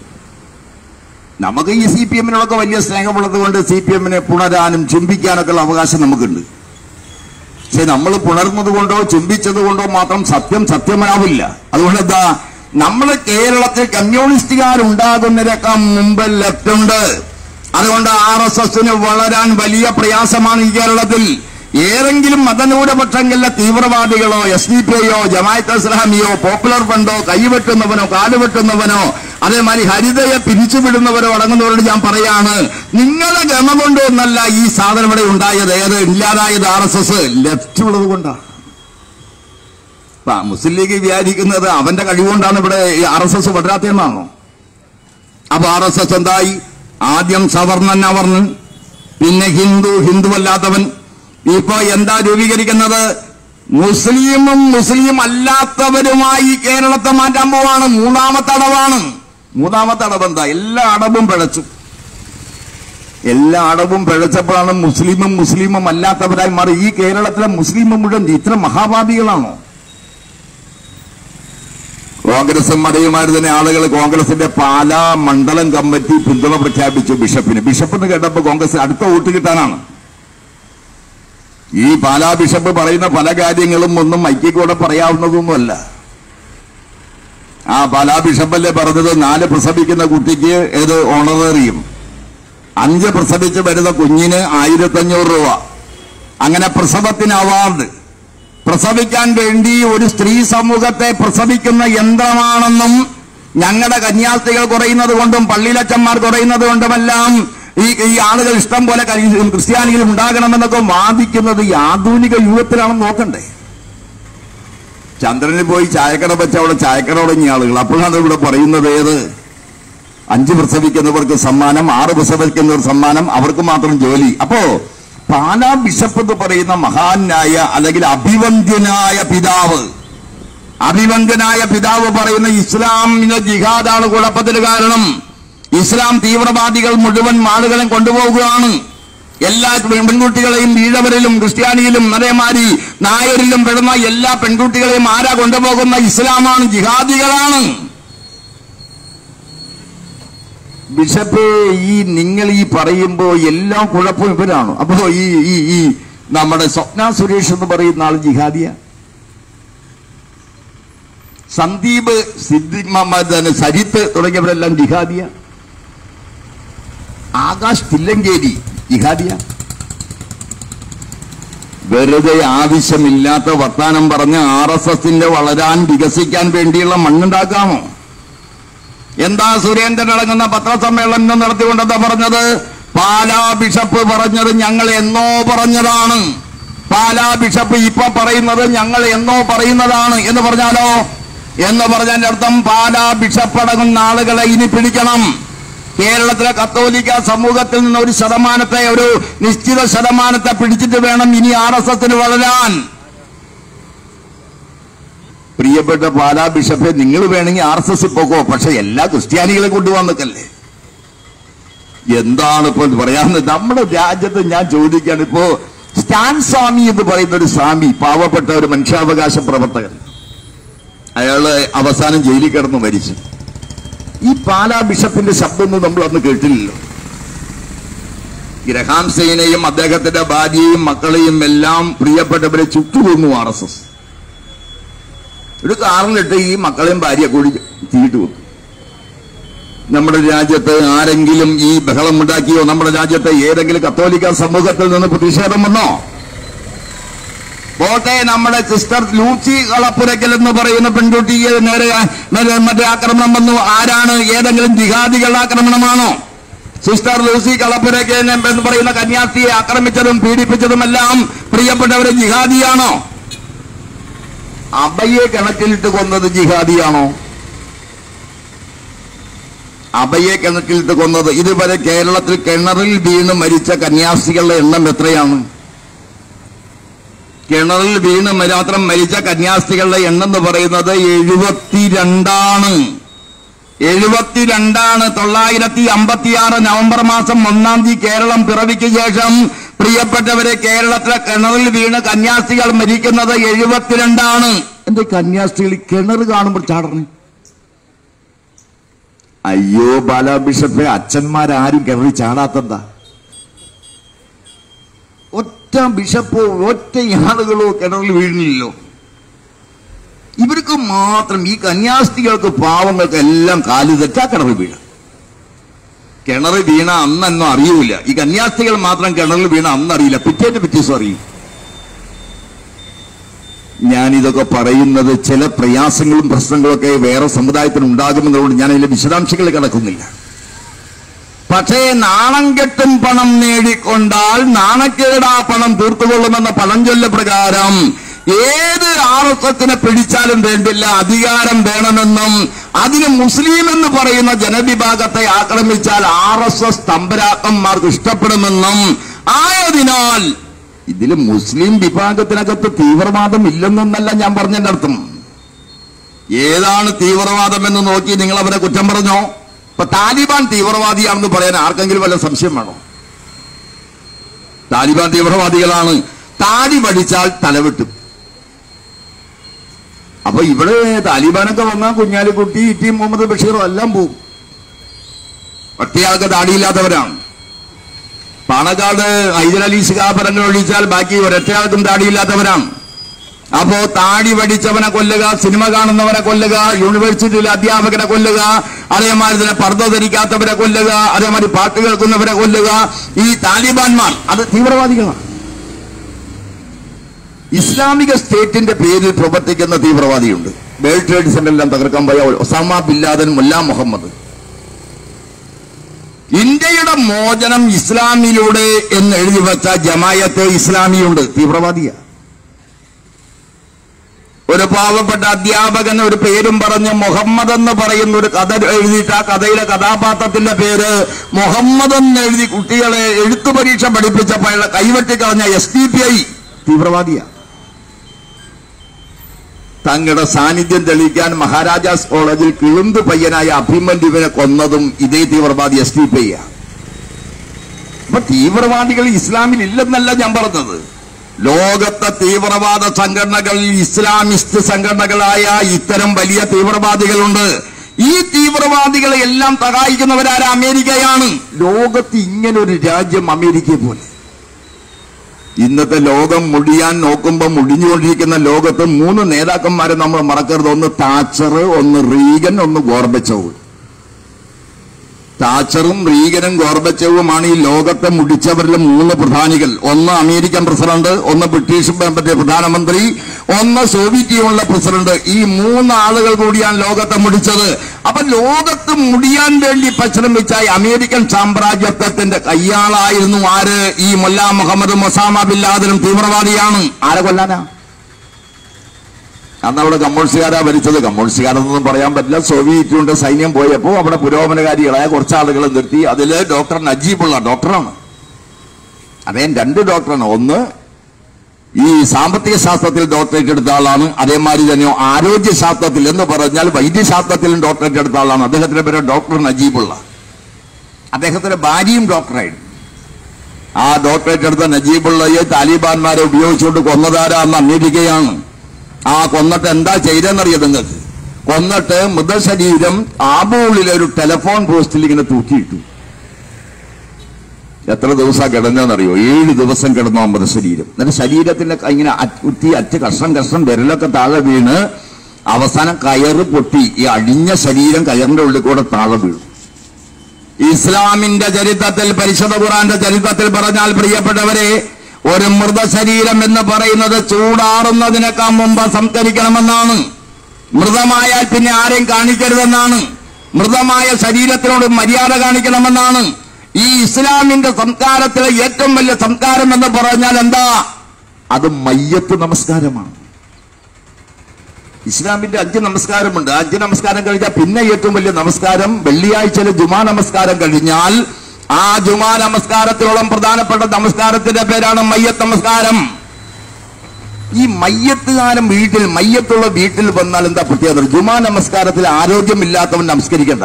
നമുക്ക് ഈ സി പി എമ്മിനോടൊക്കെ വലിയ സ്നേഹമുള്ളത് കൊണ്ട് സി പി എമ്മിനെ പുണരാനും ചുംബിക്കാനൊക്കെ ഉള്ള അവകാശം നമുക്കുണ്ട് പക്ഷെ നമ്മൾ പുണർന്നത് കൊണ്ടോ ചുംബിച്ചത് കൊണ്ടോ മാത്രം സത്യം സത്യമാവില്ല അതുകൊണ്ട് എന്താ നമ്മൾ കേരളത്തിൽ കമ്മ്യൂണിസ്റ്റുകാരുണ്ടാകുന്നതിനേക്കാൾ മുമ്പ് ലെഫ്റ്റ് ഉണ്ട് അതുകൊണ്ട് ആർ എസ് എസിന് വളരാൻ വലിയ പ്രയാസമാണ് ഈ കേരളത്തിൽ ഏതെങ്കിലും മതന്യൂനപക്ഷങ്ങളിലെ തീവ്രവാദികളോ എസ് ഡി പി ഐയോ ജമായത്ത് ഇസ്ലാമിയോ പോപ്പുലർ ഫണ്ടോ കൈവെട്ടുന്നവനോ കാലുവെട്ടുന്നവനോ അതേമാതിരി ഹരിതയെ പിരിച്ചുവിടുന്നവരോ അടങ്ങുന്നവരോട് ഞാൻ പറയാണ് നിങ്ങളുടെ ഗമ കൊണ്ടൊന്നല്ല ഈ സാധനം ഇവിടെ ഉണ്ടായത് ഏത് ഇല്ലാതായത് ആർ എസ് എസ് ലെഫ്റ്റ് ഉള്ളത് കൊണ്ടാണ് ഇപ്പൊ മുസ്ലിം ലീഗ് വിചാരിക്കുന്നത് അവന്റെ കഴിവുകൊണ്ടാണ് ഇവിടെ ആർ എസ് എസ് വളരാത്തതെന്നാണോ അപ്പൊ ആർ എസ് എസ് എന്തായി ആദ്യം സവർണൻ അവർണൻ പിന്നെ ഹിന്ദു ഹിന്ദുവല്ലാത്തവൻ ഇപ്പൊ എന്താ രൂപീകരിക്കുന്നത് മുസ്ലിമും മുസ്ലിം അല്ലാത്തവരുമായി കേരളത്തെ മാറ്റാൻ പോവാണ് മൂന്നാമത്തെ അടവാണ് മൂന്നാമത്തെ അടവ് എന്താ എല്ലാ അടവും പിഴച്ചു എല്ലാ അടവും പിഴച്ചപ്പോഴാണ് മുസ്ലിമും മുസ്ലിമും അല്ലാത്തവരായി മാറി ഈ കേരളത്തിലെ മുസ്ലിമും മുഴുവൻ ഇത്ര മഹാഭാവികളാണോ കോൺഗ്രസും അതേമാതിരി തന്നെ ആളുകൾ കോൺഗ്രസിന്റെ പാലാ മണ്ഡലം കമ്മിറ്റി പിന്തുണ പ്രഖ്യാപിച്ചു ബിഷപ്പിന് ബിഷപ്പ് എന്ന് കേട്ടപ്പോൾ കോൺഗ്രസ് അടുത്ത വോട്ട് കിട്ടാനാണ് ഈ പാലാ ബിഷപ്പ് പറയുന്ന പല കാര്യങ്ങളും ഒന്നും മൈക്കിക്കൂടെ പറയാവുന്നതൊന്നുമല്ല ആ പാലാ ബിഷപ്പല്ലേ പറഞ്ഞത് നാല് പ്രസവിക്കുന്ന കുട്ടിക്ക് ഏത് ഓണറേറിയും അഞ്ച് പ്രസവിച്ച് വരുന്ന കുഞ്ഞിന് ആയിരത്തഞ്ഞൂറ് രൂപ അങ്ങനെ പ്രസവത്തിന് അവാർഡ് പ്രസവിക്കാൻ വേണ്ടി ഒരു സ്ത്രീ സമൂഹത്തെ പ്രസവിക്കുന്ന യന്ത്രമാണെന്നും ഞങ്ങളുടെ കന്യാസ്ത്രീകൾ കുറയുന്നത് കൊണ്ടും പള്ളിയിലച്ചന്മാർ കുറയുന്നത് കൊണ്ടുമെല്ലാം ഈ ഈ ആളുകൾ ഇഷ്ടം പോലെ കരി- ക്രിസ്ത്യാനികൾ ഉണ്ടാകണമെന്നൊക്കെ വാദിക്കുന്നത് ഈ ആധുനിക യുഗത്തിലാണെന്ന് നോക്കണ്ടേ ചന്ദ്രനിൽ പോയി ചായക്കട വെച്ച അവിടെ ചായക്കട തുടങ്ങിയ ആളുകൾ അപ്പോഴാണ് ഇവിടെ പറയുന്നത് ഏത് അഞ്ച് പ്രസവിക്കുന്നവർക്ക് സമ്മാനം ആറ് പ്രസവിക്കുന്നവർ സമ്മാനം അവർക്ക് മാത്രം ജോലി അപ്പോ പാലാ ബിഷപ്പ് എന്ന് പറയുന്ന മഹാനായ അല്ലെങ്കിൽ അഭിവന്ദ്യനായ പിതാവ് അഭിവന്ദ്യനായ പിതാവ് പറയുന്ന ഇസ്ലാമിന്റെ ജിഹാദാണ് കുഴപ്പത്തിന് കാരണം ഇസ്ലാം തീവ്രവാദികൾ മുഴുവൻ ആളുകളെ കൊണ്ടുപോവുകയാണ് എല്ലാ പെൺകുട്ടികളെയും ഈഴവരിലും ക്രിസ്ത്യാനിയിലും അതേമാതിരി നായരിലും പെടുന്ന എല്ലാ പെൺകുട്ടികളെയും ആരാ കൊണ്ടുപോകുന്ന ഇസ്ലാമാണ് ജിഹാദികളാണ് ബിഷപ്പ് ഈ നിങ്ങൾ ഈ പറയുമ്പോ എല്ലാം കുഴപ്പം ഇവരാണ് അപ്പോ ഈ ഈ ഈ നമ്മുടെ സ്വപ്ന സുരേഷ് എന്ന് പറയുന്ന ആൾ ജിഹാദിയ സന്ദീപ് സിദ്ധി മുഹമ്മദ് സരിത്ത് തുടങ്ങിയവരെല്ലാം ജിഹാദിയ ആകാശ് തില്ലങ്കേരി ജിഹാദിയ വെറുതെ ആവശ്യമില്ലാത്ത വർത്താനം പറഞ്ഞ് ആർ എസ് എസിന്റെ വളരാൻ വികസിക്കാൻ വേണ്ടിയുള്ള മണ്ണുണ്ടാക്കാമോ എന്താ സുരേന്ദ്രൻ അടങ്ങുന്ന പത്രസമ്മേളനം ഇന്ന് നടത്തിക്കൊണ്ടെന്താ പറഞ്ഞത് പാലാ ബിഷപ്പ് പറഞ്ഞത് ഞങ്ങൾ എന്നോ പറഞ്ഞതാണ് പാലാ ബിഷപ്പ് ഇപ്പൊ പറയുന്നത് ഞങ്ങൾ എന്നോ പറയുന്നതാണ് എന്ന് പറഞ്ഞാലോ എന്ന് പറഞ്ഞതിന്റെ അർത്ഥം പാലാ ബിഷപ്പ് അടങ്ങുന്ന ആളുകളെ ഇനി പിടിക്കണം കേരളത്തിലെ കത്തോലിക്ക സമൂഹത്തിൽ നിന്ന് ഒരു ശതമാനത്തെ ഒരു നിശ്ചിത ശതമാനത്തെ പിടിച്ചിട്ട് വേണം ഇനി ആർ എസ് എസിന് വളരാൻ പ്രിയപ്പെട്ട പാലാ ബിഷപ്പെ നിങ്ങൾ വേണമെങ്കിൽ ആർ എസ് എസ് പോകോ പക്ഷെ എല്ലാ ക്രിസ്ത്യാനികളെ കൊണ്ടുപോകാൻ നിൽക്കല്ലേ എന്താണ് ഇപ്പൊ പറയാന്ന് നമ്മുടെ രാജ്യത്ത് ഞാൻ ചോദിക്കാണ് ഇപ്പോ സ്റ്റാൻ സ്വാമി എന്ന് പറയുന്ന ഒരു സ്വാമി പാവപ്പെട്ട ഒരു മനുഷ്യാവകാശ പ്രവർത്തകൻ അയാള് അവസാനം ജയിലിൽ കിടന്ന് മരിച്ചു ഈ പാലാ ബിഷപ്പിന്റെ ശബ്ദമൊന്നും നമ്മൾ അന്ന് കേട്ടില്ലല്ലോ ഗ്രഹാം സെയിനെയും അദ്ദേഹത്തിന്റെ ഭാര്യയും മക്കളെയും എല്ലാം പ്രിയപ്പെട്ടവരെ ചുറ്റുകൊന്നു ആർ എസ് എസ് ഒരു കാറിലിട്ട് ഈ മക്കളെയും ഭാര്യ കൂടി തീയിട്ട് കൊന്നു നമ്മുടെ രാജ്യത്ത് ആരെങ്കിലും ഈ ബഹളം ഉണ്ടാക്കിയോ നമ്മുടെ രാജ്യത്തെ ഏതെങ്കിലും കത്തോലിക്ക സമൂഹത്തിൽ നിന്ന് പ്രതിഷേധം വന്നോ പോട്ടെ നമ്മുടെ സിസ്റ്റർ ലൂച്ചി കളപ്പുരയ്ക്കൽ എന്ന് പറയുന്ന പെൺകുട്ടിയെ നേരെ നേരെ മറ്റേ ആക്രമണം വന്നു ആരാണ് ഏതെങ്കിലും ജിഹാദികളുടെ ആക്രമണമാണോ സിസ്റ്റർ ലൂസി കളപ്പുരയ്ക്കൽ എന്ന് പറയുന്ന കന്യാസ്ത്രീയെ ആക്രമിച്ചതും പീഡിപ്പിച്ചതുമെല്ലാം പ്രിയപ്പെട്ടവരെ ജിഹാദിയാണോ അബയെ കിണറ്റിലിട്ട് കൊന്നത് ജിഹാദിയാണോ അബയെ കിണറ്റിലിട്ട് കൊന്നത് ഇതുവരെ കേരളത്തിൽ കിണറിൽ വീണ് മരിച്ച കന്യാസ്ത്രീകളുടെ എണ്ണം എത്രയാണ് കിണറിൽ വീണ് മാത്രം മരിച്ച കന്യാസ്ത്രീകളുടെ എണ്ണം എന്ന് പറയുന്നത് എഴുപത്തിരണ്ടാണ് എഴുപത്തിരണ്ടാണ് തൊള്ളായിരത്തി അമ്പത്തിയാറ് നവംബർ മാസം ഒന്നാം തീയതി കേരളം പിറവിക്ക് ശേഷം പ്രിയപ്പെട്ടവരെ കേരളത്തിലെ കിണറിൽ വീണ് കന്യാസ്ത്രീകൾ മരിക്കുന്നത് എഴുപത്തിരണ്ടാണ് എന്റെ കന്യാസ്ത്രീകൾ കിണർ കാണുമ്പോൾ ചാടണേ അയ്യോ ബാലാ ബിഷപ്പെ അച്ഛന്മാരാരും കിണറിൽ ചാടാത്തെന്താ ഒറ്റ ബിഷപ്പോ ഒറ്റ ആളുകളോ കിണറിൽ വീഴുന്നില്ലല്ലോ ഇവർക്ക് മാത്രം ഈ കന്യാസ്ത്രീകൾക്ക് പാവങ്ങൾക്ക് എല്ലാം കാല് തെറ്റാ കിണറിൽ വീഴ കിണർ വീണ അന്നൊന്നും അറിയൂല ഈ കന്യാസ്ത്രീകൾ മാത്രം കിണറിൽ വീണ അന്നറിയില്ല പിറ്റേന്റെ പിറ്റേസം അറിയും ഞാൻ ഇതൊക്കെ പറയുന്നത് ചില പ്രയാസങ്ങളും പ്രശ്നങ്ങളൊക്കെ വേറെ സമുദായത്തിന് ഉണ്ടാകുമെന്നതുകൊണ്ട് ഞാൻ അതിലെ വിശദാംശങ്ങൾ കിടക്കുന്നില്ല പക്ഷേ നാണം കെട്ടും പണം നേടിക്കൊണ്ടാൽ നാണക്കേടാ പണം തീർത്തുകൊള്ളുമെന്ന പഴഞ്ചൊല്ല് പ്രകാരം ഏത് ആർ എസ് എസിനെ പിടിച്ചാലും വേണ്ടില്ല അധികാരം വേണമെന്നും അതിന് മുസ്ലിം എന്ന് പറയുന്ന ജനവിഭാഗത്തെ ആക്രമിച്ചാൽ ആർ എസ് എസ് തമ്പരാക്കന്മാർക്ക് ഇഷ്ടപ്പെടുമെന്നും ആയതിനാൽ ഇതിൽ മുസ്ലിം വിഭാഗത്തിനകത്ത് തീവ്രവാദം ഇല്ലെന്നല്ല ഞാൻ പറഞ്ഞതിന്റെ അർത്ഥം ഏതാണ് തീവ്രവാദം എന്ന് നോക്കി നിങ്ങൾ അവരെ കുറ്റം പറഞ്ഞോ ഇപ്പൊ താലിബാൻ തീവ്രവാദിയാണെന്ന് പറയാൻ ആർക്കെങ്കിലും വല്ല സംശയം വേണോ താലിബാൻ തീവ്രവാദികളാണ് താടി പഠിച്ചാൽ തലവെട്ടും അപ്പൊ ഇവിടെ താലിബാനൊക്കെ വന്നാൽ കുഞ്ഞാലിക്കുട്ടി ടി മുഹമ്മദ് ബഷീറും എല്ലാം പോവും ഒറ്റയാൾക്ക് താടിയില്ലാത്തവരാണ് പാണക്കാട് ഹൈദരലി ശിഖാപരങ്ങൾ ഒഴിച്ചാൽ ബാക്കി ഒരൊറ്റയാൾക്കും താടിയില്ലാത്തവരാണ് അപ്പോ താടി പഠിച്ചവനെ കൊല്ലുക സിനിമ കാണുന്നവനെ കൊല്ലുക യൂണിവേഴ്സിറ്റിയിലെ അധ്യാപകനെ കൊല്ലുക അതേമാതിരി തന്നെ പർദ്ദ ധരിക്കാത്തവരെ കൊല്ലുക അതേമാതിരി പാട്ട് കേൾക്കുന്നവരെ കൊല്ലുക ഈ താലിബാൻമാർ അത് തീവ്രവാദികളാണ് ഇസ്ലാമിക സ്റ്റേറ്റിന്റെ പേരിൽ പ്രവർത്തിക്കുന്ന തീവ്രവാദിയുണ്ട് വേൾഡ് ട്രേഡ് സെന്ററിലെല്ലാം തകർക്കാൻ പോയ ഒസാമ ബില്ലാദൻ മുല്ല മുഹമ്മദ് ഇന്ത്യയുടെ മോചനം ഇസ്ലാമിലൂടെ എന്ന് എഴുതി വെച്ച ജമായത്ത് ഇസ്ലാമിയുണ്ട് തീവ്രവാദിയ ഒരു പാവപ്പെട്ട അധ്യാപകൻ ഒരു പേരും പറഞ്ഞ് മുഹമ്മദ് എന്ന് പറയുന്ന ഒരു കഥ എഴുതിയിട്ട് ആ കഥയിലെ കഥാപാത്രത്തിന്റെ പേര് മുഹമ്മദ് എന്ന് എഴുതി കുട്ടികളെ എഴുത്തു പരീക്ഷ പഠിപ്പിച്ചപ്പോൾ അയാളെ കൈവെട്ടി കളഞ്ഞ എസ് ഡി പി ഐ തീവ്രവാദിയാണ് തങ്ങളുടെ സാന്നിധ്യം തെളിയിക്കാൻ മഹാരാജാസ് കോളേജിൽ കിളുന്ത് പയ്യനായ അഭിമന്യുവിനെ കൊന്നതും ഇതേ തീവ്രവാദി എസ് ടി പി അപ്പൊ തീവ്രവാദികൾ ഇസ്ലാമിൽ ഇല്ലെന്നല്ല ഞാൻ പറഞ്ഞത് ലോകത്തെ തീവ്രവാദ സംഘടനകളിൽ ഇസ്ലാമിസ്റ്റ് സംഘടനകളായ ഇത്തരം വലിയ തീവ്രവാദികളുണ്ട് ഈ തീവ്രവാദികളെ എല്ലാം സഹായിക്കുന്നവരാര അമേരിക്കയാണ് ലോകത്ത് ഇങ്ങനെ ഒരു രാജ്യം അമേരിക്കയെ പോലെ ഇന്നത്തെ ലോകം മുടിയാൻ നോക്കുമ്പോൾ മുടിഞ്ഞുകൊണ്ടിരിക്കുന്ന ലോകത്ത് മൂന്ന് നേതാക്കന്മാരെ നമ്മൾ മറക്കരുത് ഒന്ന് താച്ചർ ഒന്ന് റീഗൻ ഒന്ന് ഗോർബച്ചവ് താച്ചറും റീഗനും ഗോർബച്ചവുമാണ് ഈ ലോകത്തെ മുടിച്ചവരിലെ മൂന്ന് പ്രധാനികൾ ഒന്ന് അമേരിക്കൻ പ്രസിഡന്റ് ഒന്ന് ബ്രിട്ടീഷ് മറ്റേ പ്രധാനമന്ത്രി ഒന്ന് സോവിയറ്റ് യൂണിയനിലെ പ്രസിഡന്റ് ഈ മൂന്ന് ആളുകൾ കൂടിയാണ് ലോകത്തെ മുടിച്ചത് അപ്പൊ ലോകത്ത് മുടിയാൻ വേണ്ടി പരിശ്രമിച്ച ഈ അമേരിക്കൻ സാമ്രാജ്യത്വത്തിന്റെ കയ്യാളായിരുന്നു ആര് ഈ മുല്ല മുഹമ്മദ് മൊസാമ ബില്ലാദനും തീവ്രവാദിയാണ് ആരെ കൊല്ലാനാ അന്ന് അവിടെ കമ്മ്യൂണിസ്റ്റുകാരാ ഭരിച്ചത് കമ്മ്യൂണിസ്റ്റുകാരെന്നൊന്നും പറയാൻ പറ്റില്ല സോവിയറ്റ് യൂണിയൻ സൈന്യം പോയപ്പോൾ അവിടെ പുരോഗമനകാരികളായ കുറച്ച് ആളുകളെ നിർത്തി അതില് ഡോക്ടർ നജീബുള്ള ഡോക്ടറാണ് അദ്ദേഹം രണ്ട് ഡോക്ടറാണ് ഒന്ന് ഈ സാമ്പത്തിക ശാസ്ത്രത്തിൽ ഡോക്ടറേറ്റ് എടുത്ത ആളാണ് അതേമാതിരി തന്നെ ആരോഗ്യ ശാസ്ത്രത്തിൽ എന്ന് പറഞ്ഞാൽ വൈദ്യശാസ്ത്രത്തിലും ഡോക്ടറേറ്റ് എടുത്ത ആളാണ് അദ്ദേഹത്തിന്റെ പേര് ഡോക്ടർ നജീബുള്ള അദ്ദേഹത്തിന്റെ ഭാര്യയും ഡോക്ടറായിരുന്നു ആ ഡോക്ടറേറ്റ് എടുത്ത നജീബുള്ളയെ താലിബാൻമാരെ ഉപയോഗിച്ചുകൊണ്ട് കൊന്നതാരാ അന്ന് അമേരിക്കയാണ് ആ കൊന്നിട്ട് എന്താ ചെയ്തെന്നറിയോ നിങ്ങൾക്ക് കൊന്നിട്ട് മൃതശരീരം ആബൂളിലെ ഒരു ടെലിഫോൺ പോസ്റ്റിൽ ഇങ്ങനെ തൂക്കിയിട്ടു എത്ര ദിവസം കിടന്നെന്നറിയോ ഏഴ് ദിവസം കിടന്നു ആ മൃതശരീരം എന്നിട്ട് ശരീരത്തിന്റെ ക- ഇങ്ങനെ അറ്റ് കുത്തി അറ്റ് കഷ്ണം കഷ്ണം വിരലൊക്കെ താഴെ വീണ് അവസാനം കയറ് പൊട്ടി ഈ അഴിഞ്ഞ ശരീരം കയറിന്റെ ഉള്ളിൽ കൂടെ താഴെ വീണു ഇസ്ലാമിന്റെ ചരിത്രത്തിൽ പരിശുദ്ധ ഖുറാന്റെ ചരിത്രത്തിൽ പറഞ്ഞാൽ പ്രിയപ്പെട്ടവരെ ഒരു മൃതശരീരം എന്ന് പറയുന്നത് ചൂടാറുന്നതിനേക്കാൾ മുമ്പ് സംസ്കരിക്കണമെന്നാണ് മൃതമായാൽ പിന്നെ ആരെയും കാണിക്കരുതെന്നാണ് മൃതമായ ശരീരത്തിനോട് മര്യാദ കാണിക്കണമെന്നാണ് ഈ ഇസ്ലാമിന്റെ സംസ്കാരത്തിലെ ഏറ്റവും വലിയ സംസ്കാരം എന്ന് പറഞ്ഞാൽ എന്താ അത് മയ്യത്ത് നമസ്കാരമാണ് ഇസ്ലാമിന്റെ അഞ്ച് നമസ്കാരമുണ്ട് ആ അഞ്ച് നമസ്കാരം കഴിഞ്ഞാൽ പിന്നെ ഏറ്റവും വലിയ നമസ്കാരം വെള്ളിയാഴ്ചയിലെ ജുമാ നമസ്കാരം കഴിഞ്ഞാൽ ആ ജുമാ നമസ്കാരത്തിനോളം പ്രധാനപ്പെട്ട നമസ്കാരത്തിന്റെ പേരാണ് മയ്യത്ത് നമസ്കാരം ഈ മയ്യത്തുകാരൻ വീട്ടിൽ മയ്യത്തുള്ള വീട്ടിൽ വന്നാൽ എന്താ പ്രത്യേകത ജുമാ നമസ്കാരത്തിൽ ആരോഗ്യമില്ലാത്തവൻ നമസ്കരിക്കണ്ട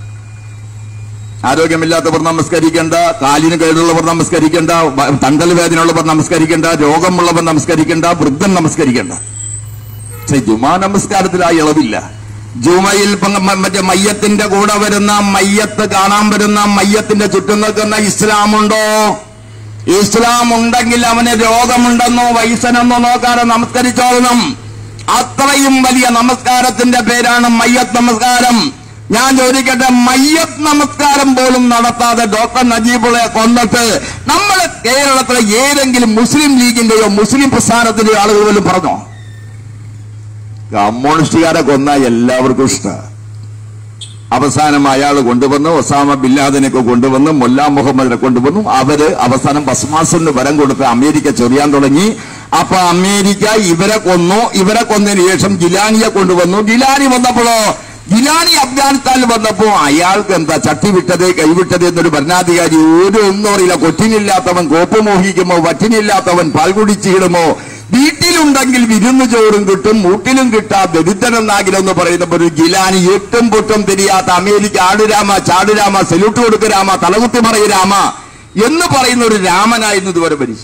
ആരോഗ്യമില്ലാത്തവർ നമസ്കരിക്കേണ്ട കാലിന് കേടുള്ളവർ നമസ്കരിക്കേണ്ട വ- തണ്ടൽ വേദനയുള്ളവർ നമസ്കരിക്കേണ്ട രോഗമുള്ളവർ നമസ്കരിക്കേണ്ട വൃദ്ധൻ നമസ്കരിക്കേണ്ട പക്ഷെ ജുമാ നമസ്കാരത്തിൽ ആ ഇളവില്ല ജുമയിൽ പങ്ക- മ- മറ്റേ മയ്യത്തിന്റെ കൂടെ വരുന്ന മയ്യത്ത് കാണാൻ വരുന്ന മയ്യത്തിന്റെ ചുറ്റും നിൽക്കുന്ന ഇസ്ലാമുണ്ടോ ഇസ്ലാം ഉണ്ടെങ്കിൽ അവന് രോഗമുണ്ടെന്നോ വയസ്സനെന്നോ നോക്കാതെ നമസ്കരിച്ചോളണം അത്രയും വലിയ നമസ്കാരത്തിന്റെ പേരാണ് മയ്യത്ത് നമസ്കാരം ഞാൻ ചോദിക്കട്ടെ മയ്യത്ത് നമസ്കാരം പോലും നടത്താതെ ഡോക്ടർ നജീബുളെ കൊന്നിട്ട് നമ്മളെ കേരളത്തിലെ ഏതെങ്കിലും മുസ്ലിം ലീഗിന്റെയോ മുസ്ലിം പ്രസ്ഥാനത്തിന്റെയോ ആളുകൾ പോലും പറഞ്ഞോ കമ്മ്യൂണിസ്റ്റുകാരെ കൊന്ന എല്ലാവർക്കും ഇഷ്ടമാണ് അവസാനം അയാൾ കൊണ്ടുവന്നു ഒസാമ ബില്ലാദിനൊക്കെ കൊണ്ടുവന്നു മുല്ല മുഹമ്മദിനെ കൊണ്ടുവന്നു അവര് അവസാനം ബസ്മാസിന് വരം കൊടുത്ത് അമേരിക്ക ചൊറിയാൻ തുടങ്ങി അപ്പൊ അമേരിക്ക ഇവരെ കൊന്നു ഇവരെ കൊന്നതിന് ശേഷം ജിലാനിയെ കൊണ്ടുവന്നു ജിലാനി വന്നപ്പോഴോ ജിലാനി അഫ്ഗാനിസ്ഥാനിൽ വന്നപ്പോ അയാൾക്ക് എന്താ ചട്ടി വിട്ടത് കൈവിട്ടത് എന്നൊരു ഭരണാധികാരി ഒരു ഒന്നും അറിയില്ല കൊറ്റിനില്ലാത്തവൻ കോപ്പ് മോഹിക്കുമോ വറ്റിനില്ലാത്തവൻ പാൽ കുടിച്ചിടുമോ വീട്ടിലുണ്ടെങ്കിൽ വിരുന്ന് ചോറും കിട്ടും മൂട്ടിലും കിട്ടാ ദരിദ്രനെന്നാകിലെന്ന് പറയുന്ന ഒരു ഗിലാനി എട്ടും പൊട്ടും തിരിയാത്ത അമേരിക്ക ആടുരാമ ചാടുരാമ സെല്യൂട്ട് കൊടുക്ക് രാമ തലകുത്തി പറയ് രാമ എന്ന് പറയുന്ന ഒരു രാമനായിരുന്നു ഇതുവരെ ഭരിച്ചു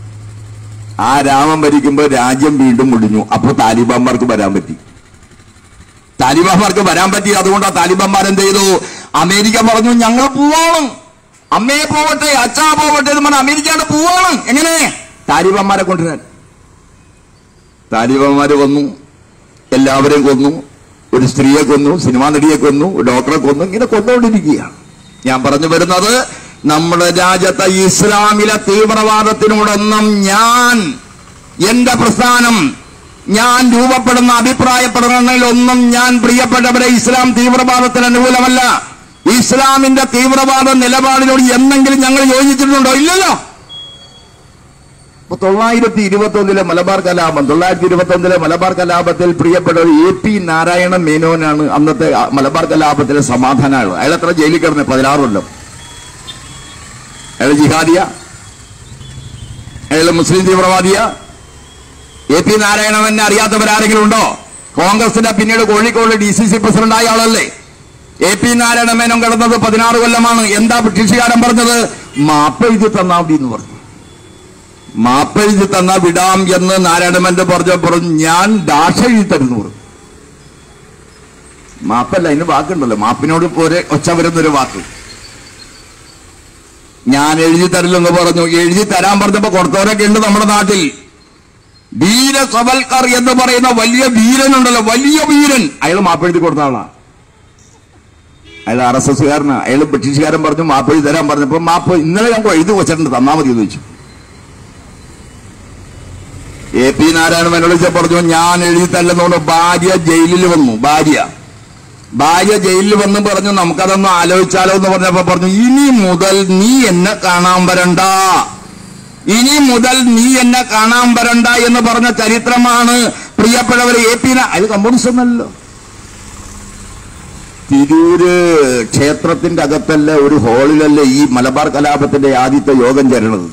ആ രാമൻ ഭരിക്കുമ്പോൾ രാജ്യം വീണ്ടും മുടിഞ്ഞു അപ്പോൾ താലിബാന്മാർക്ക് വരാൻ പറ്റി താലിബാന്മാർക്ക് വരാൻ പറ്റി അതുകൊണ്ട് ആ താലിബാന്മാർ എന്ത് ചെയ്തു അമേരിക്ക പറഞ്ഞു ഞങ്ങൾ പോവാണ് അമ്മയെ പോവട്ടെ അച്ഛാ പോവട്ടെ എന്ന് പറഞ്ഞ അമേരിക്കയുടെ പോവാണ് എങ്ങനെ താലിബാന്മാരെ കൊണ്ടുവരാൻ താലിബന്മാര് വന്നു എല്ലാവരെയും കൊന്നു ഒരു സ്ത്രീയെ കൊന്നു സിനിമാ നടിയെ കൊന്നു ഒരു ഡോക്ടറെ കൊന്നു ഇങ്ങനെ കൊന്നുകൊണ്ടിരിക്കുകയാണ് ഞാൻ പറഞ്ഞു വരുന്നത് നമ്മുടെ രാജ്യത്തെ ഇസ്ലാമിലെ തീവ്രവാദത്തിനോടൊന്നും ഞാൻ എന്റെ പ്രസ്ഥാനം ഞാൻ രൂപപ്പെടുന്ന അഭിപ്രായപ്പെടുന്നതിലൊന്നും ഞാൻ പ്രിയപ്പെട്ടവരെ ഇസ്ലാം തീവ്രവാദത്തിന് അനുകൂലമല്ല ഇസ്ലാമിന്റെ തീവ്രവാദ നിലപാടിനോട് എന്നെങ്കിലും ഞങ്ങൾ യോജിച്ചിട്ടുണ്ടോ ഇല്ലല്ലോ അപ്പൊ തൊള്ളായിരത്തി ഇരുപത്തി ഒന്നിലെ മലബാർ കലാപം തൊള്ളായിരത്തി ഇരുപത്തി ഒന്നിലെ മലബാർ കലാപത്തിൽ പ്രിയപ്പെട്ട ഒരു എ പി നാരായണ മേനോനാണ് അന്നത്തെ ആ മലബാർ കലാപത്തിലെ സമാധാനമായത് അയാൾ എത്ര ജയിലിൽ കിടന്ന് പതിനാറ് കൊല്ലം അയാൾ ജിഹാദിയ അയാൾ മുസ്ലിം തീവ്രവാദിയ എ പി നാരായണനെ അറിയാത്തവരാരെങ്കിലും ഉണ്ടോ കോൺഗ്രസിന്റെ പിന്നീട് Kozhikode D C C president ആയ ആളല്ലേ എ പി നാരായണ മേനോൻ കിടന്നത് പതിനാറ് കൊല്ലമാണ് എന്താ ബ്രിട്ടീഷുകാരൻ പറഞ്ഞത് മാപ്പെഴുതി തന്നാ മതി എന്ന് പറഞ്ഞു മാപ്പെഴുതി തന്ന വിടാം എന്ന് നാരായണമന്റെ പറഞ്ഞപ്പോൾ ഞാൻ ഡാഷ എഴുതി തരുന്നു പറഞ്ഞു മാപ്പല്ല അതിന് വാക്കുണ്ടല്ലോ മാപ്പിനോട് പോരെ ഒച്ച വരുന്നൊരു വാക്ക് ഞാൻ എഴുതി തരില്ലെന്ന് പറഞ്ഞു എഴുതി തരാൻ പറഞ്ഞപ്പോ കൊടുത്തവരൊക്കെ ഉണ്ട് നമ്മുടെ നാട്ടിൽ വീര സവൽക്കർ എന്ന് പറയുന്ന വലിയ വീരനുണ്ടല്ലോ വലിയ വീരൻ അയാൾ മാപ്പെഴുതി കൊടുത്ത ആളാ അയാൾ ആർ എസ് എസ്കാരനാ അയാൾ ബ്രിട്ടീഷുകാരൻ പറഞ്ഞു മാപ്പെഴുതി തരാൻ പറഞ്ഞപ്പോ മാപ്പ് ഇന്നലെ ഞാൻ എഴുതി വെച്ചിട്ടുണ്ട് തന്നാ മതി എന്ന് വെച്ചു എ പി നാരായണ മേനോട് പറഞ്ഞു ഞാൻ എഴുതി തല്ലെന്നുകൊണ്ട് ഭാര്യ ജയിലിൽ വന്നു ഭാര്യ ഭാര്യ ജയിലിൽ വന്ന് പറഞ്ഞു നമുക്കതൊന്ന് ആലോചിച്ചാലോ എന്ന് പറഞ്ഞപ്പോ പറഞ്ഞു ഇനി മുതൽ നീ എന്നെ കാണാൻ വരണ്ട ഇനി മുതൽ നീ എന്നെ കാണാൻ വരണ്ട എന്ന് പറഞ്ഞ ചരിത്രമാണ് പ്രിയപ്പെട്ടവർ എ പി അത് കമ്മ്യൂണിസ്റ്റ് ഒന്നല്ലോ തിരൂര് ക്ഷേത്രത്തിന്റെ അകത്തല്ല ഒരു ഹാളിലല്ലേ ഈ മലബാർ കലാപത്തിന്റെ ആദ്യത്തെ യോഗം ചേരണത്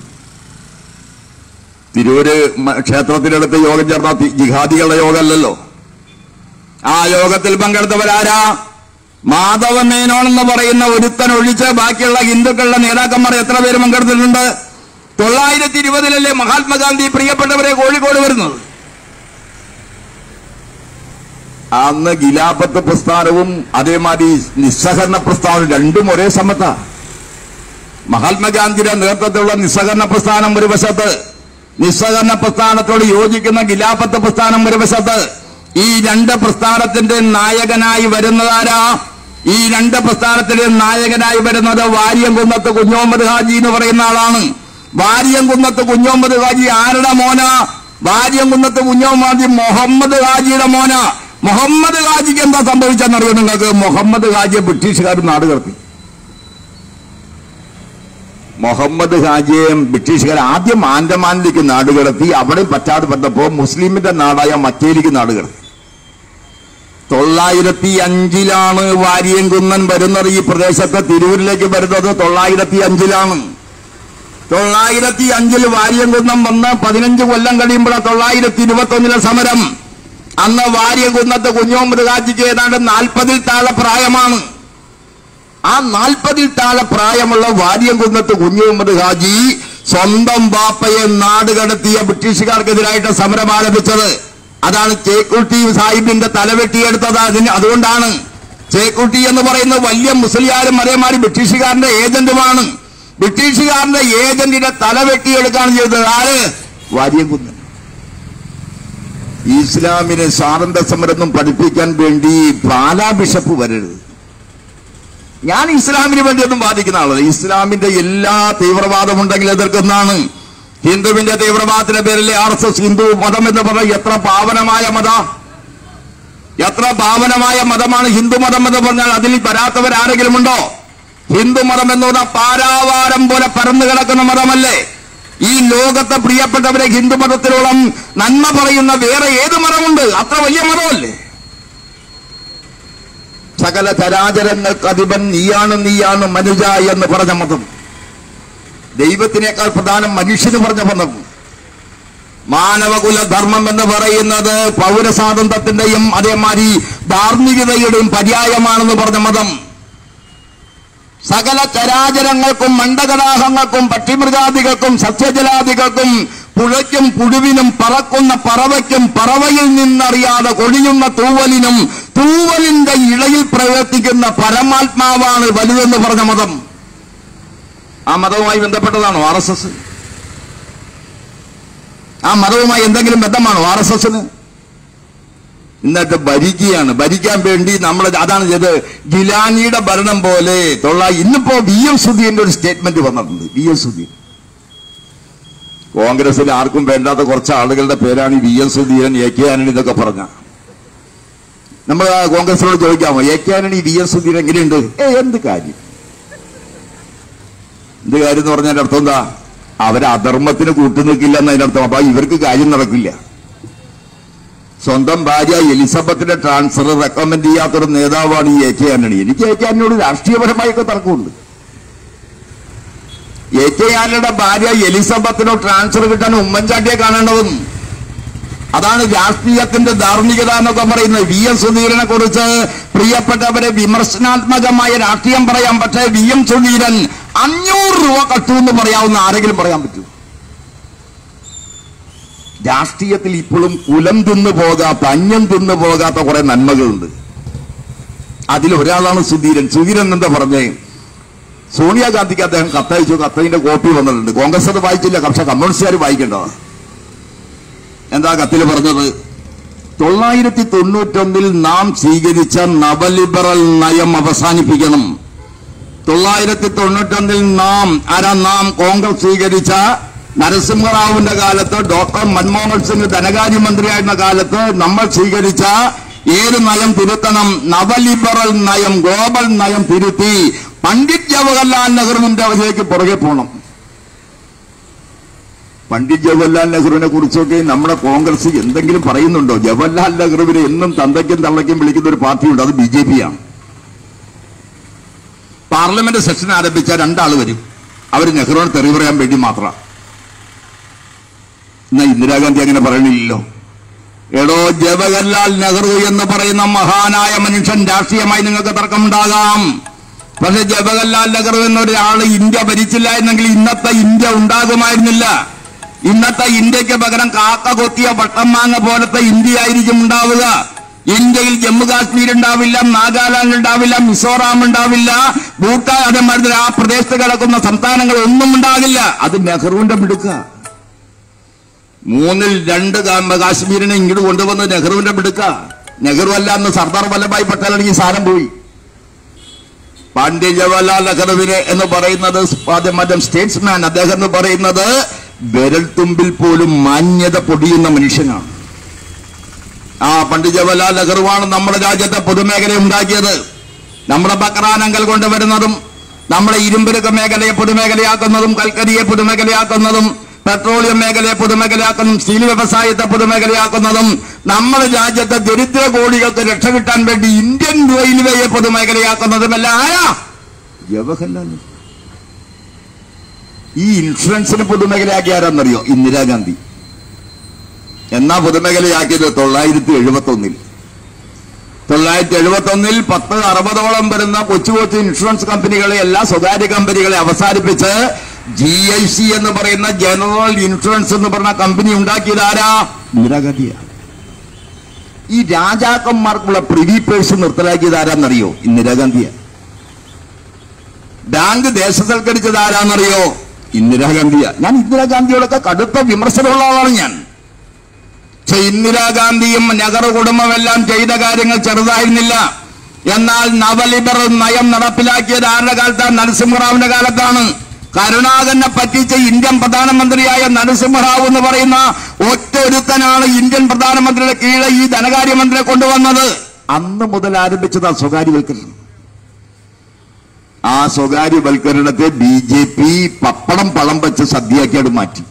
തിരൂര് മ- ക്ഷേത്രത്തിനടുത്ത് യോഗം ചേർന്ന തി- ജിഹാദികളുടെ യോഗമല്ലല്ലോ ആ യോഗത്തിൽ പങ്കെടുത്തവരാരാ മാധവ മേനോൻ എന്ന് പറയുന്ന ഒരുത്തൻ ഒഴിച്ച് ബാക്കിയുള്ള ഹിന്ദുക്കളുടെ നേതാക്കന്മാർ എത്ര പേര് പങ്കെടുത്തിട്ടുണ്ട് തൊള്ളായിരത്തി ഇരുപതിലല്ലേ മഹാത്മാഗാന്ധി പ്രിയപ്പെട്ടവരെ കോഴിക്കോട് വരുന്നത് അന്ന് ഗിലാപത്ത് പ്രസ്ഥാനവും അതേമാതിരി നിസ്സഹകരണ പ്രസ്ഥാനവും രണ്ടും ഒരേ സമത്ത മഹാത്മാഗാന്ധിയുടെ നേതൃത്വത്തിലുള്ള നിസ്സഹകരണ പ്രസ്ഥാനം ഒരു വശത്ത് നിസ്സഹകരണ പ്രസ്ഥാനത്തോട് യോജിക്കുന്ന ഗിലാപത്ത് പ്രസ്ഥാനം ഒരു വശത്ത് ഈ രണ്ട് പ്രസ്ഥാനത്തിന്റെ നായകനായി വരുന്നതാരാ ഈ രണ്ട് പ്രസ്ഥാനത്തിന്റെ നായകനായി വരുന്നത് വാര്യംകുന്നത്ത് കുഞ്ഞോമത് ഹാജി എന്ന് പറയുന്ന ആളാണ് വാര്യംകുന്നത്ത് കുഞ്ഞോമത് ഹാജി ആരുടെ മോന വാര്യംകുന്നത്ത് കുഞ്ഞോമത് മുഹമ്മദ് ഹാജിയുടെ മോന മുഹമ്മദ് ഹാജിക്ക് എന്താ സംഭവിച്ചെന്നറിയോ നിങ്ങൾക്ക് മുഹമ്മദ് ഹാജിയെ ബ്രിട്ടീഷുകാർ നാട് കടത്തി മുഹമ്മദ് ഹാജിയെ ബ്രിട്ടീഷുകാർ ആദ്യം ആൻഡമാനിലേക്ക് നാടുകടത്തി അവിടെ പറ്റാതെ വന്നപ്പോ മുസ്ലിമിന്റെ നാടായ മറ്റേലിക്ക് നാടുകടത്തി തൊള്ളായിരത്തി അഞ്ചിലാണ് വാരിയംകുന്നൻ വരുന്നത് ഈ പ്രദേശത്ത് തിരൂരിലേക്ക് വരുന്നത് തൊള്ളായിരത്തി അഞ്ചിലാണ് തൊള്ളായിരത്തി അഞ്ചിൽ വാര്യംകുന്നം വന്ന് പതിനഞ്ച് കൊല്ലം കഴിയുമ്പോഴാണ് തൊള്ളായിരത്തി ഇരുപത്തി ഒന്നിലെ സമരം അന്ന് വാര്യംകുന്നത്ത് കുഞ്ഞോമ്പത് ഹാജിക്ക് ഏതാണ്ട് നാൽപ്പതിൽ താഴെ പ്രായമാണ് ആ നാൽപ്പതിൽ താഴെ പ്രായമുള്ള വാര്യംകുന്നത്ത് കുഞ്ഞുമുഹമ്മദ് ഹാജി സ്വന്തം ബാപ്പയെ നാട് കടത്തിയ ബ്രിട്ടീഷുകാർക്കെതിരായിട്ട് സമരം ആരംഭിച്ചത് അതാണ് ചേക്കുട്ടി സാഹിബിന്റെ തലവെട്ടിയെടുത്തത് അതിന് അതുകൊണ്ടാണ് ചേക്കുട്ടി എന്ന് പറയുന്ന വലിയ മുസ്ലിയാരും അതേമാതിരി ബ്രിട്ടീഷുകാരന്റെ ഏജന്റുമാണ് ബ്രിട്ടീഷുകാരന്റെ ഏജന്റിന്റെ തല വെട്ടിയെടുക്കുകയാണ് ചെയ്തത് ആര് വാര്യംകുന്നൻ ഇസ്ലാമിനെ സ്വാതന്ത്ര്യ സമരം പഠിപ്പിക്കാൻ വേണ്ടി പാലാ ബിഷപ്പ് വരരുത് ഞാൻ ഇസ്ലാമിന് വേണ്ടിയൊന്നും വാദിക്കുന്ന ആളല്ല ഇസ്ലാമിന്റെ എല്ലാ തീവ്രവാദം ഉണ്ടെങ്കിൽ എതിർക്കുന്നതാണ് ഹിന്ദുവിന്റെ തീവ്രവാദത്തിന്റെ പേരിൽ ആർ എസ് എസ് ഹിന്ദു മതം എന്ന് പറഞ്ഞ എത്ര പാവനമായ മത എത്ര പാവനമായ മതമാണ് ഹിന്ദു മതം എന്ന് പറഞ്ഞാൽ അതിൽ വരാത്തവരാരെങ്കിലും ഉണ്ടോ ഹിന്ദു മതം എന്ന് പറഞ്ഞാൽ പാരാവാരം പോലെ പരന്നു കിടക്കുന്ന മതമല്ലേ ഈ ലോകത്തെ പ്രിയപ്പെട്ടവരെ ഹിന്ദു മതത്തിലോളം നന്മ പറയുന്ന വേറെ ഏത് മതമുണ്ട് അത്ര വലിയ മതമല്ലേ സകല ചരാചരങ്ങൾക്ക് അധിപൻ നീയാണ് നീയാണ് മനുജ എന്ന് പറഞ്ഞ മതം ദൈവത്തിനേക്കാൾ പ്രധാനം മനുഷ്യന് പറഞ്ഞ മതം മാനവകുല ധർമ്മം എന്ന് പറയുന്നത് പൗരസ്വാതന്ത്ര്യത്തിന്റെയും അതേമാതിരി ധാർമ്മികതയുടെയും പര്യായമാണെന്ന് പറഞ്ഞ മതം സകല ചരാചരങ്ങൾക്കും മണ്ഡകടാഹങ്ങൾക്കും പക്ഷിമൃഗാദികൾക്കും സസ്യജലാദികൾക്കും പുഴയ്ക്കും പുഴുവിനും പറക്കുന്ന പറവയ്ക്കും പറവയിൽ നിന്നറിയാതെ കൊടിയുന്ന തൂവലിനും തൂവലിന്റെ ഇടയിൽ പ്രവർത്തിക്കുന്ന പരമാത്മാവാണ് വലുതെന്ന് പറഞ്ഞ മതം ആ മതവുമായി ബന്ധപ്പെട്ടതാണോ ആർ എസ് എസ് ആ മതവുമായി എന്തെങ്കിലും ബന്ധമാണോ ആർ എസ് എസിന് എന്നിട്ട് ഭരിക്കുകയാണ് ഭരിക്കാൻ വേണ്ടി നമ്മൾ അതാണ് ചെയ്ത് ഗിലാനിയുടെ ഭരണം പോലെ തൊള്ള ഇന്നിപ്പോ വി എം സുധീറിന്റെ ഒരു സ്റ്റേറ്റ്മെന്റ് വന്നിട്ടുണ്ട് വി എം സുധീർ കോൺഗ്രസിൽ ആർക്കും വേണ്ടാത്ത കുറച്ച് ആളുകളുടെ പേരാണ് ഈ V M Sudheeran A K Antony ഇതൊക്കെ പറഞ്ഞ നമ്മൾ ആ കോൺഗ്രസിനോട് ചോദിക്കാമോ A K Antony V M Sudheeran എങ്ങനെയുണ്ട് ഏ എന്ത് കാര്യം എന്ത് കാര്യം എന്ന് പറഞ്ഞാൽ അർത്ഥം എന്താ അവരെ അധർമ്മത്തിന് കൂട്ടുനിൽക്കില്ല എന്നതിന്റെ അർത്ഥം അപ്പൊ ഇവർക്ക് കാര്യം നടക്കില്ല സ്വന്തം ഭാര്യ എലിസബത്തിന്റെ ട്രാൻസ്ഫർ റെക്കമെൻഡ് ചെയ്യാത്തൊരു നേതാവാണ് ഈ എ കെ ആന്റണി എനിക്ക് എ കെ ആന്റണിയോട് രാഷ്ട്രീയപരമായൊക്കെ തർക്കമുണ്ട് എ കെ ആന്റണിയുടെ ഭാര്യ എലിസബത്തിനോ ട്രാൻസ്ഫർ കിട്ടാൻ ഉമ്മൻചാണ്ടിയെ കാണേണ്ടതും അതാണ് രാഷ്ട്രീയത്തിന്റെ ധാർമ്മികത എന്നൊക്കെ പറയുന്നത് വി എം സുധീരനെ കുറിച്ച് പ്രിയപ്പെട്ടവരെ വിമർശനാത്മകമായ രാഷ്ട്രീയം പറയാം പക്ഷേ വി എം സുധീരൻ അഞ്ഞൂറ് രൂപ കട്ടു എന്ന് പറയാവുന്ന ആരെങ്കിലും പറയാൻ പറ്റൂ രാഷ്ട്രീയത്തിൽ ഇപ്പോഴും കുലം തിന്നു പോകാത്ത അന്യം തിന്നു പോകാത്ത കുറെ നന്മകളുണ്ട് അതിൽ ഒരാളാണ് സുധീരൻ സുധീരൻ എന്താ പറഞ്ഞേ സോണിയാഗാന്ധിക്ക് അദ്ദേഹം കത്തയച്ചു കത്തതിന്റെ കോപ്പി വന്നിട്ടുണ്ട് കോൺഗ്രസ് അത് വായിച്ചില്ല പക്ഷെ കമ്മ്യൂണിസ്റ്റുകാർ വായിക്കേണ്ടതാ എന്താ കത്തിൽ പറഞ്ഞത് തൊള്ളായിരത്തി തൊണ്ണൂറ്റൊന്നിൽ നാം സ്വീകരിച്ച നവലിബറൽ നയം അവസാനിപ്പിക്കണം തൊള്ളായിരത്തി തൊണ്ണൂറ്റൊന്നിൽ നാം ആരാ നാം കോൺഗ്രസ് സ്വീകരിച്ച നരസിംഹറാവുവിന്റെ കാലത്ത് ഡോക്ടർ മൻമോഹൻ സിംഗ് ധനകാര്യമന്ത്രിയായിരുന്ന കാലത്ത് നമ്മൾ സ്വീകരിച്ച ഏത് നയം തിരുത്തണം നവലിബറൽ നയം ഗ്ലോബൽ നയം തിരുത്തി പണ്ഡിറ്റ് ജവഹർലാൽ നെഹ്റുവിന്റെ അവധിലേക്ക് പുറകെ പോകണം പണ്ഡിറ്റ് ജവഹർലാൽ നെഹ്റുവിനെ കുറിച്ചൊക്കെ നമ്മുടെ കോൺഗ്രസ് എന്തെങ്കിലും പറയുന്നുണ്ടോ ജവഹർലാൽ നെഹ്റുവിനെ എന്നും തന്തയ്ക്കും തള്ളയ്ക്കും വിളിക്കുന്ന ഒരു പാർട്ടിയുണ്ട് അത് ബി ജെ പി ആണ് പാർലമെന്റ് സെഷൻ ആരംഭിച്ച രണ്ടാൾ വരും അവർ നെഹ്റുവിനെ തെറി പറയാൻ വേണ്ടി മാത്രം എന്നാ ഇന്ദിരാഗാന്ധി അങ്ങനെ പറയണില്ലല്ലോ എടോ ജവഹർലാൽ നെഹ്റു എന്ന് പറയുന്ന മഹാനായ മനുഷ്യൻ രാഷ്ട്രീയമായി നിങ്ങൾക്ക് തർക്കമുണ്ടാകാം പക്ഷെ ജവഹർലാൽ നെഹ്റു എന്നൊരാള് ഇന്ത്യ ഭരിച്ചില്ല എന്നെങ്കിൽ ഇന്നത്തെ ഇന്ത്യ ഉണ്ടാകുമായിരുന്നില്ല ഇന്നത്തെ ഇന്ത്യക്ക് പകരം കാക്ക കൊത്തിയ വട്ടംമാങ്ങ പോലത്തെ ഇന്ത്യ ആയിരിക്കും ഉണ്ടാവുക ഇന്ത്യയിൽ ജമ്മു കാശ്മീർ ഉണ്ടാവില്ല നാഗാലാൻഡ് ഉണ്ടാവില്ല മിസോറാം ഉണ്ടാവില്ല ഭൂട്ടാൻ അതേമാതിരി ആ പ്രദേശത്ത് കിടക്കുന്ന സംസ്ഥാനങ്ങൾ ഒന്നും ഉണ്ടാകില്ല അത് നെഹ്റുവിന്റെ മിടുക്ക മൂന്നിൽ രണ്ട് കാ- കാശ്മീരിനെ ഇങ്ങോട്ട് കൊണ്ടുവന്ന് നെഹ്റുവിന്റെ മിടുക്ക നെഹ്റു അല്ല അന്ന് സർദാർ വല്ലഭായ് പട്ടേലാണെങ്കിൽ സാരം പോയി പണ്ഡിറ്റ് ജവഹർലാൽ നെഹ്റുവിനെ എന്ന് പറയുന്നത് മറ്റം സ്റ്റേറ്റ്സ്മാൻ അദ്ദേഹം എന്ന് പറയുന്നത് വിരൽത്തുമ്പിൽ പോലും മാന്യത പൊടിയുന്ന മനുഷ്യനാണ് ആ പണ്ഡിറ്റ് ജവഹർലാൽ നെഹ്റുവാണ് നമ്മുടെ രാജ്യത്തെ പൊതുമേഖല ഉണ്ടാക്കിയത് നമ്മുടെ ബക്രാനങ്കൽ കൊണ്ടുവരുന്നതും നമ്മുടെ ഇരുമ്പരക മേഖലയെ പൊതുമേഖലയാക്കുന്നതും കൽക്കരിയെ പൊതുമേഖലയാക്കുന്നതും പെട്രോളിയം മേഖലയെ പൊതുമേഖലയാക്കുന്നതും സ്റ്റീൽ വ്യവസായത്തെ പൊതുമേഖലയാക്കുന്നതും നമ്മുടെ രാജ്യത്തെ ദരിദ്ര കോടികൾക്ക് രക്ഷ കിട്ടാൻ വേണ്ടി ഇന്ത്യൻ റെയിൽവേയെ പൊതുമേഖലയാക്കുന്നതുമെല്ലാം ആരാ ജവഹർലാൽ നെഹ്റു. ഈ ഇൻഷുറൻസിന് പൊതുമേഖലയാക്കിയ ആരാന്നറിയോ ഇന്ദിരാഗാന്ധി എന്നാ പൊതുമേഖലയാക്കിയത് തൊള്ളായിരത്തി എഴുപത്തി ഒന്നിൽ തൊള്ളായിരത്തി എഴുപത്തി ഒന്നിൽ പത്ത് അറുപതോളം വരുന്ന കൊച്ചു കൊച്ചു ഇൻഷുറൻസ് കമ്പനികളെ എല്ലാ സ്വകാര്യ കമ്പനികളെ അവസാനിപ്പിച്ച് ജി ഐ സി എന്ന് പറയുന്ന ജനറൽ ഇൻഷുറൻസ് എന്ന് പറഞ്ഞ കമ്പനി ഉണ്ടാക്കിയത് ആരാ ഇന്ദിരാഗാന്ധിയാണ് ഈ രാജാക്കന്മാർക്കുള്ള പ്രിവി പേഴ്സ് നിർത്തലാക്കിയത് ആരാന്നറിയോ ഇന്ദിരാഗാന്ധിയാണ് ബാങ്ക് ദേശസൽക്കരിച്ചത് ആരാന്നറിയോ ഇന്ദിരാഗാന്ധിയാ ഞാൻ ഇന്ദിരാഗാന്ധിയോടൊക്കെ കടുത്ത വിമർശനമുള്ള ആളാണ് ഞാൻ പക്ഷെ ഇന്ദിരാഗാന്ധിയും നെഹ്റു കുടുംബമെല്ലാം ചെയ്ത കാര്യങ്ങൾ ചെറുതായിരുന്നില്ല എന്നാൽ നവലിബറൽ നയം നടപ്പിലാക്കിയത് ആരുടെ കാലത്താണ് നരസിംഹറാവിന്റെ കാലത്താണ് കരുണാകരനെ പറ്റിച്ച് ഇന്ത്യൻ പ്രധാനമന്ത്രിയായ നരസിംഹറാവു എന്ന് പറയുന്ന ഒറ്റ ഒരുത്തനാണ് ഇന്ത്യൻ പ്രധാനമന്ത്രിയുടെ കീഴെ ഈ ധനകാര്യമന്ത്രിയെ കൊണ്ടുവന്നത് അന്ന് മുതൽ ആരംഭിച്ചതാ സ്വകാര്യവൽക്കരണം ആ സ്വകാര്യവൽക്കരണത്തെ ബി ജെ പി പപ്പടം പളം വെച്ച് സദ്യയാക്കിയത് മാറ്റി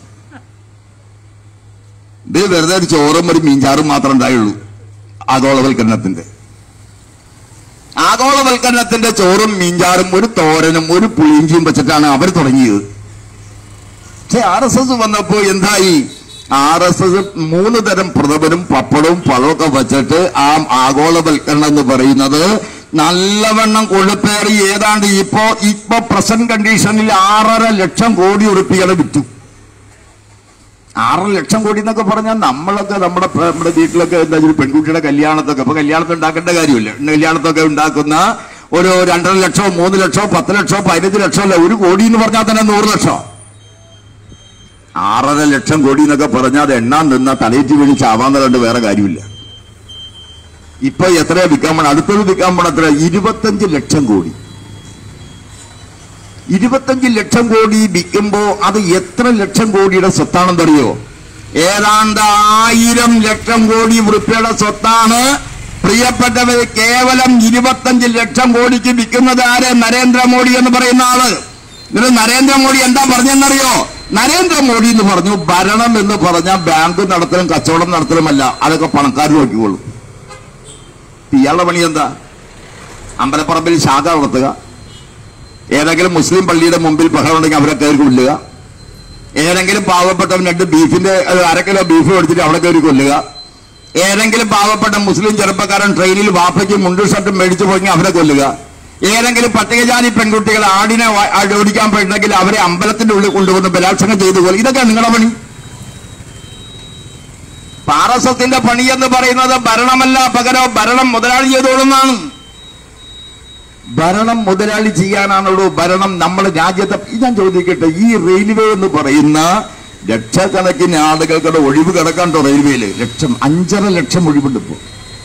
ഇത് വെറുതെ ഒരു ചോറും ഒരു മീൻചാറും മാത്രം ഉണ്ടായുള്ളൂ ആഗോളവൽക്കരണത്തിന്റെ ആഗോളവൽക്കരണത്തിന്റെ ചോറും മീൻചാറും ഒരു തോരനും ഒരു പുളിയിഞ്ചിയും വെച്ചിട്ടാണ് അവർ തുടങ്ങിയത് പക്ഷെ ആർ എസ് എസ് വന്നപ്പോ എന്തായി ആർ എസ് എസ് മൂന്ന് തരം പ്രഥമനും പപ്പടവും പഴമൊക്കെ വെച്ചിട്ട് ആ ആഗോളവൽക്കരണം എന്ന് പറയുന്നത് നല്ലവണ്ണം കൊഴുപ്പേറി ഏതാണ്ട് ഇപ്പോ ഇപ്പൊ പ്രസന്റ് കണ്ടീഷനിൽ ആറര ലക്ഷം കോടി ഉറുപ്പികളെ വിറ്റു ആറ് ലക്ഷം കോടി എന്നൊക്കെ പറഞ്ഞാൽ നമ്മളൊക്കെ നമ്മുടെ പ- നമ്മുടെ വീട്ടിലൊക്കെ എന്താ ഒരു പെൺകുട്ടിയുടെ കല്യാണത്തൊക്കെ ഇപ്പൊ കല്യാണത്തിന് ഉണ്ടാക്കേണ്ട കാര്യമില്ല ഇന്ന് കല്യാണത്തൊക്കെ ഉണ്ടാക്കുന്ന ഒരു രണ്ടര ലക്ഷമോ മൂന്ന് ലക്ഷമോ പത്ത് ലക്ഷമോ പതിനഞ്ച് ലക്ഷമോ അല്ല ഒരു കോടി എന്ന് പറഞ്ഞാൽ തന്നെ നൂറ് ലക്ഷം ആറര ലക്ഷം കോടി എന്നൊക്കെ പറഞ്ഞാൽ അത് എണ്ണാൻ നിന്ന തലയേറ്റ് വീണ് ചാവാന്നല്ലാണ്ട് വേറെ കാര്യമില്ല ഇപ്പൊ എത്രയാ വിൽക്കാൻ പോണ അടുത്തത് വിൽക്കാൻ പോണ എത്ര ഇരുപത്തഞ്ച് ലക്ഷം കോടി ഇരുപത്തഞ്ച് ലക്ഷം കോടി വിൽക്കുമ്പോ അത് എത്ര ലക്ഷം കോടിയുടെ സ്വത്താണെന്നറിയോ ഏതാണ്ട് ആയിരം ലക്ഷം കോടി വൃത്തിയുടെ സ്വത്താണ് പ്രിയപ്പെട്ടവര് കേവലം ഇരുപത്തഞ്ച് ലക്ഷം കോടിക്ക് വിൽക്കുന്നത് ആര് നരേന്ദ്രമോദി എന്ന് പറയുന്ന ആള് ഇത് നരേന്ദ്രമോദി എന്താ പറഞ്ഞെന്നറിയോ നരേന്ദ്രമോദി എന്ന് പറഞ്ഞു ഭരണം എന്ന് പറഞ്ഞാൽ ബാങ്ക് നടത്തലും കച്ചവടം നടത്തലുമല്ല അതൊക്കെ പണക്കാർ നോക്കിക്കോളും ഇയാളുടെ പണി എന്താ അമ്പലപ്പറമ്പിൽ ശാഖ നടത്തുക ഏതെങ്കിലും മുസ്ലിം പള്ളിയുടെ മുമ്പിൽ ബഹളമുണ്ടെങ്കിൽ അവരെ കയറി കൊല്ലുക ഏതെങ്കിലും പാവപ്പെട്ടവൻ രണ്ട് ബീഫിന്റെ അത് അര കിലോ ബീഫ് എടുത്തിട്ട് അവിടെ കയറി കൊല്ലുക ഏതെങ്കിലും പാവപ്പെട്ട മുസ്ലിം ചെറുപ്പക്കാരൻ ട്രെയിനിൽ വാപ്പയ്ക്ക് മുണ്ടു ഷർട്ടും മേടിച്ചു പോയി അവരെ കൊല്ലുക ഏതെങ്കിലും പട്ടികജാതി പെൺകുട്ടികൾ ആടിനെ വ- ആട് ഓടിക്കാൻ പോയിട്ടുണ്ടെങ്കിൽ അവരെ അമ്പലത്തിന്റെ ഉള്ളിൽ കൊണ്ടുവന്ന് ബലാത്സംഗം ചെയ്തു കൊല്ലും ഇതൊക്കെ നിങ്ങളുടെ പണി പാറസത്തിന്റെ പണി എന്ന് പറയുന്നത് ഭരണമല്ല പകരം ഭരണം മുതലാളി ചെയ്തോളുന്നാണ് ഭരണം മുതലാളി ചെയ്യാനാണുള്ളൂ ഭരണം നമ്മുടെ രാജ്യത്തെ ഇത് ഞാൻ ചോദിക്കട്ടെ ഈ റെയിൽവേ എന്ന് പറയുന്ന ലക്ഷക്കണക്കിന് ആളുകൾക്കുടെ ഒഴിവ് കിടക്കാണ്ടോ റെയിൽവേയില് ലക്ഷം അഞ്ചര ലക്ഷം ഒഴിവുണ്ട് ഇപ്പോ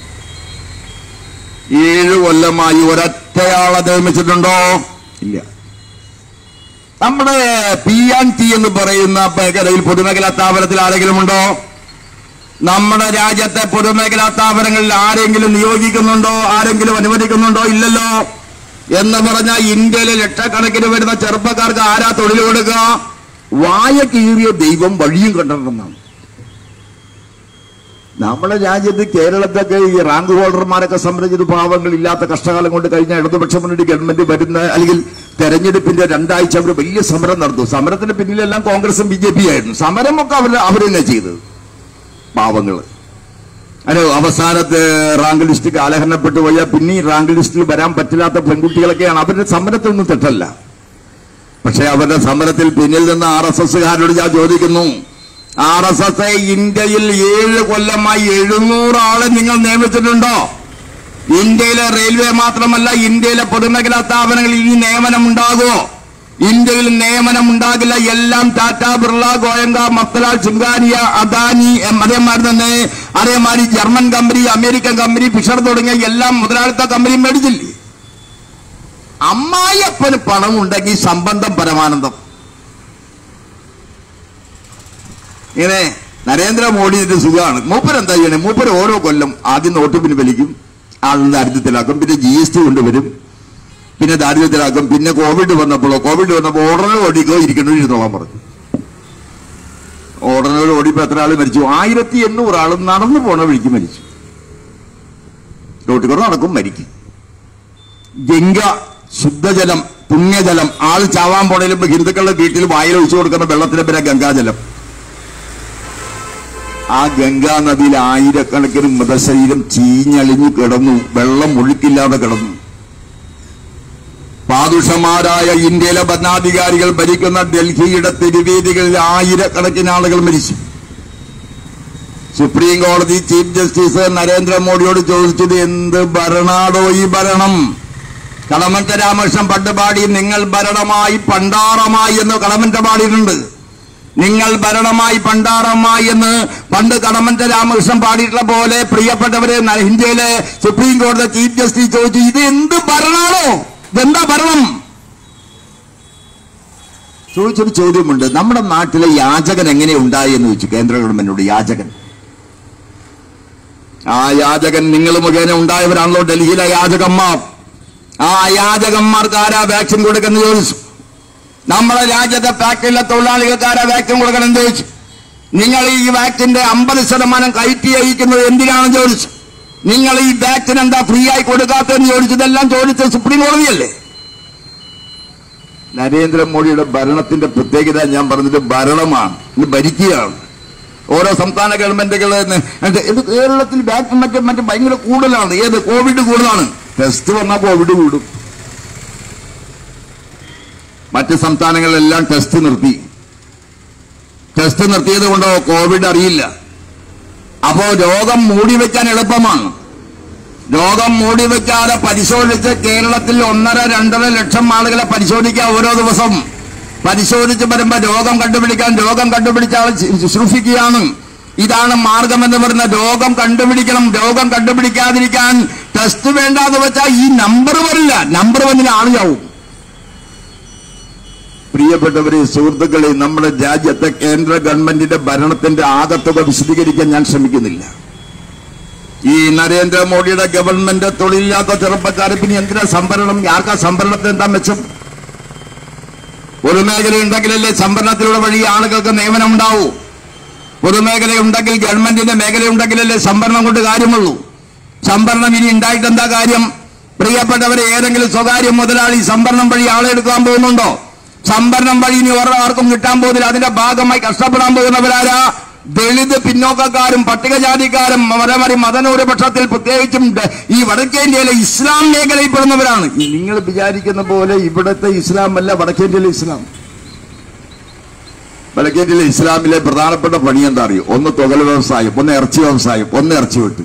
ഏഴ് കൊല്ലമായി ഒരൊറ്റയാളെ നിയമിച്ചിട്ടുണ്ടോ ഇല്ല നമ്മുടെ പി ആൻഡ് ടി എന്ന് പറയുന്ന മേഖലയിൽ പൊതുമേഖലാ സ്ഥാപനത്തിൽ ആരെങ്കിലും ഉണ്ടോ നമ്മുടെ രാജ്യത്തെ പൊതുമേഖലാ സ്ഥാപനങ്ങളിൽ ആരെങ്കിലും നിയോഗിക്കുന്നുണ്ടോ ആരെങ്കിലും അനുവദിക്കുന്നുണ്ടോ ഇല്ലല്ലോ എന്ന് പറഞ്ഞാൽ ഇന്ത്യയിലെ ലക്ഷക്കണക്കിന് വരുന്ന ചെറുപ്പക്കാർക്ക് ആരാ തൊഴിൽ കൊടുക്കുക വായ കീറിയ ദൈവം വഴിയും കണ്ടിട്ടുണ്ടെന്നാണ് നമ്മുടെ രാജ്യത്ത് കേരളത്തൊക്കെ ഈ റാങ്ക് ഹോൾഡർമാരൊക്കെ സംബന്ധിച്ചത് പാവങ്ങൾ ഇല്ലാത്ത കഷ്ടകാലം കൊണ്ട് കഴിഞ്ഞ ഇടതുപക്ഷ മുന്നണി ഗവൺമെന്റ് വരുന്ന അല്ലെങ്കിൽ തെരഞ്ഞെടുപ്പിന്റെ രണ്ടാഴ്ച അവർ വലിയ സമരം നടന്നു സമരത്തിന് പിന്നിലെല്ലാം കോൺഗ്രസും ബി ജെ പി ആയിരുന്നു സമരമൊക്കെ അവർ അവർ തന്നെ ചെയ്തത് പാവങ്ങള് അല്ല അവസാനത്തെ റാങ്ക് ലിസ്റ്റ് കാലഹരണപ്പെട്ടു പോയാൽ പിന്നെ ഈ റാങ്ക് ലിസ്റ്റിൽ വരാൻ പറ്റില്ലാത്ത പെൺകുട്ടികളൊക്കെയാണ് അവരുടെ സമരത്തിൽ ഒന്നും തെറ്റല്ല പക്ഷെ അവരുടെ സമരത്തിൽ പിന്നിൽ നിന്ന് ആർ എസ് എസ്സുകാരോട് ഞാൻ ചോദിക്കുന്നു ആർ എസ് എസ് ഇന്ത്യയിൽ ഏഴ് കൊല്ലമായി എഴുന്നൂറ് ആളെ നിങ്ങൾ നിയമിച്ചിട്ടുണ്ടോ ഇന്ത്യയിലെ റെയിൽവേ മാത്രമല്ല ഇന്ത്യയിലെ പൊതുമേഖലാ സ്ഥാപനങ്ങളിൽ ഇനി നിയമനം ഉണ്ടാകുമോ ഇന്ത്യയിൽ നിയമനം ഉണ്ടാകില്ല എല്ലാം ടാറ്റ ബിർള ഗോയങ്ക മഫ്തലാൽ ചിങ്കാനിയ അദാനി എം, അതേമാതിരി തന്നെ അതേമാതിരി German company American company Fisher തുടങ്ങിയ എല്ലാം മുതലാളിത്ത കമ്പനി മേടിച്ചില്ലേ അമ്മായിയപ്പന് പണമുണ്ടെങ്കിൽ സംബന്ധം പരമാനന്ദം ഇങ്ങനെ നരേന്ദ്രമോദിയുടെ സുഖമാണ് മൂപ്പർ എന്താ ചെയ്യണേ മൂപ്പർ ഓരോ കൊല്ലം ആദ്യം നോട്ട് പിൻവലിക്കും ആളിന് ദാരിദ്ര്യത്തിലാക്കും പിന്നെ ജി എസ് ടി കൊണ്ടുവരും പിന്നെ ദാരിദ്ര്യത്തിലാക്കും പിന്നെ കോവിഡ് വന്നപ്പോഴോ കോവിഡ് വന്നപ്പോൾ ഓർഡറിൽ ഓടിക്കോ ഇരിക്കണോ ഇരുന്നോളാൻ പറഞ്ഞു ഓർഡറിൽ ഓടിപ്പോ എത്ര ആള് മരിച്ചു ആയിരത്തി എണ്ണൂറ് ആള് നടന്നു പോണ വഴിക്ക് മരിച്ചു റോട്ടിൽ കൂടെ നടക്കും മരിക്കും ഗംഗ ശുദ്ധജലം പുണ്യജലം ആൾ ചാവാൻ പോണേലും ഹിന്ദുക്കളുടെ വീട്ടിൽ വായിൽ ഒഴിച്ചു കൊടുക്കുന്ന വെള്ളത്തിന് പിന്നെ ഗംഗാജലം ആ ഗംഗാ നദിയിൽ ആയിരക്കണക്കിന് മൃതശരീരം ചീഞ്ഞളിഞ്ഞു കിടന്നു വെള്ളം ഒഴുക്കില്ലാതെ കിടന്നു പാതുഷമാരായ ഇന്ത്യയിലെ ഭരണാധികാരികൾ ഭരിക്കുന്ന ഡൽഹിയുടെ തെരുവീതികളിൽ ആയിരക്കണക്കിന് ആളുകൾ മരിച്ചു സുപ്രീം കോടതി ചീഫ് ജസ്റ്റിസ് നരേന്ദ്രമോദിയോട് ചോദിച്ചത് എന്ത് ഭരണാടോ ഈ ഭരണം കടമറ്റ രാമകൃഷ്ണൻ പണ്ട് പാടി നിങ്ങൾ ഭരണമായി പണ്ടാറമായി എന്ന് കടമറ്റ പാടിയിട്ടുണ്ട് നിങ്ങൾ ഭരണമായി പണ്ടാറമായി എന്ന് പണ്ട് കടമറ്റ രാമകൃഷ്ണൻ പാടിയിട്ടുള്ള പോലെ പ്രിയപ്പെട്ടവരെ ന- ഇന്ത്യയിലെ സുപ്രീം കോടതി ചീഫ് ജസ്റ്റിസ് ചോദിച്ചു ഇത് എന്ത് ഭരണമാണോ ഇതെന്താ ഭരണം ചോദിച്ചൊരു ചോദ്യമുണ്ട് നമ്മുടെ നാട്ടിലെ യാചകൻ എങ്ങനെ ഉണ്ടായി എന്ന് ചോദിച്ചു കേന്ദ്ര ഗവൺമെന്റിനോട് യാചകൻ ആ യാചകൻ നിങ്ങൾ മുഖേന ഉണ്ടായവരാണല്ലോ ഡൽഹിയിലെ യാചകന്മാർ ആ യാചകന്മാർക്ക് ആരാ വാക്സിൻ കൊടുക്കുന്നത് ചോദിച്ചു നമ്മുടെ രാജ്യത്തെ ഫാക്ടറിയിലെ തൊഴിലാളികൾക്ക് ആരാ വാക്സിൻ കൊടുക്കണം എന്ന് ചോദിച്ചു നിങ്ങൾ ഈ വാക്സിന്റെ അമ്പത് ശതമാനം കയറ്റി അയക്കുന്നത് എന്തിനാണെന്ന് ചോദിച്ചു നിങ്ങൾ ഈ വാക്സിൻ എന്താ ഫ്രീ ആയി കൊടുക്കാത്തതെന്ന് ചോദിച്ചു ഇതെല്ലാം ചോദിച്ചത് സുപ്രീം കോടതിയല്ലേ നരേന്ദ്രമോദിയുടെ ഭരണത്തിന്റെ പ്രത്യേകത ഞാൻ പറഞ്ഞത് ഭരണമാണ് ഇത് ഭരിക്കുകയാണ് ഓരോ സംസ്ഥാന ഗവൺമെന്റുകൾ ഇത് കേരളത്തിൽ ബാക്ക് മറ്റേ മറ്റേ ഭയങ്കര കൂടുതലാണ് ഏത് കോവിഡ് കൂടുതലാണ് ടെസ്റ്റ് വന്നാൽ കോവിഡ് കൂടും മറ്റ് സംസ്ഥാനങ്ങളിലെല്ലാം ടെസ്റ്റ് നിർത്തി ടെസ്റ്റ് നിർത്തിയത് കൊണ്ടോ കോവിഡ് അറിയില്ല അപ്പോ രോഗം മൂടി വെക്കാൻ എളുപ്പമാണ് രോഗം മൂടി വെക്കാതെ പരിശോധിച്ച് കേരളത്തിൽ ഒന്നര രണ്ടര ലക്ഷം ആളുകളെ പരിശോധിക്കുക ഓരോ ദിവസം പരിശോധിച്ച് വരുമ്പോ രോഗം കണ്ടുപിടിക്കാൻ രോഗം കണ്ടുപിടിച്ച ആൾ ശുശ്രൂഷിക്കുകയാണ് ഇതാണ് മാർഗം എന്ന് പറയുന്ന രോഗം കണ്ടുപിടിക്കണം രോഗം കണ്ടുപിടിക്കാതിരിക്കാൻ ടെസ്റ്റ് വേണ്ടാന്ന് വെച്ചാൽ ഈ നമ്പർ വരില്ല നമ്പർ വന്നിന് ആള് ചാവും പ്രിയപ്പെട്ടവരെ സുഹൃത്തുക്കളെ നമ്മുടെ രാജ്യത്തെ കേന്ദ്ര ഗവൺമെന്റിന്റെ ഭരണത്തിന്റെ ആകത്തുക വിശദീകരിക്കാൻ ഞാൻ ശ്രമിക്കുന്നില്ല ഈ നരേന്ദ്രമോദിയുടെ ഗവൺമെന്റ് തൊഴിലില്ലാത്ത ചെറുപ്പക്കാരെ പിന്നെ എന്തിനാ സംഭരണം ആർക്കാ സംഭരണത്തിന് എന്താ മെച്ചം പൊതുമേഖല ഉണ്ടെങ്കിലല്ലേ സംഭരണത്തിലൂടെ വഴി ആളുകൾക്ക് നിയമനം ഉണ്ടാവൂ പൊതുമേഖല ഉണ്ടെങ്കിൽ ഗവൺമെന്റിന്റെ മേഖല ഉണ്ടെങ്കിലല്ലേ സംഭരണം കൊണ്ട് കാര്യമുള്ളൂ സംഭരണം ഇനി ഉണ്ടായിട്ട് എന്താ കാര്യം പ്രിയപ്പെട്ടവരെ ഏതെങ്കിലും സ്വകാര്യ മുതലാളി സംഭരണം വഴി ആളെ എടുക്കാൻ പോകുന്നുണ്ടോ സംഭരണം വഴി ഇനി ഓരോ ആർക്കും കിട്ടാൻ പോകുന്നില്ല അതിന്റെ ഭാഗമായി കഷ്ടപ്പെടാൻ പോകുന്നവരാരാ ദളിത് പിന്നോക്കക്കാരും പട്ടികജാതിക്കാരും മരമറി മതന്യൂനപക്ഷത്തിൽ പ്രത്യേകിച്ചും ദ- ഈ വടക്കേന്ത്യയിലെ ഇസ്ലാം മേഖലയിൽ പെടുന്നവരാണ് നിങ്ങൾ വിചാരിക്കുന്ന പോലെ ഇവിടുത്തെ ഇസ്ലാം അല്ല വടക്കേന്ത്യയിലെ ഇസ്ലാം വടക്കേന്ത്യയിലെ ഇസ്ലാമിലെ പ്രധാനപ്പെട്ട പണി എന്താ അറിയോ ഒന്ന് തുകൽ വ്യവസായം ഒന്ന് ഇറച്ചി വ്യവസായം ഒന്ന് ഇറച്ചി വെട്ട്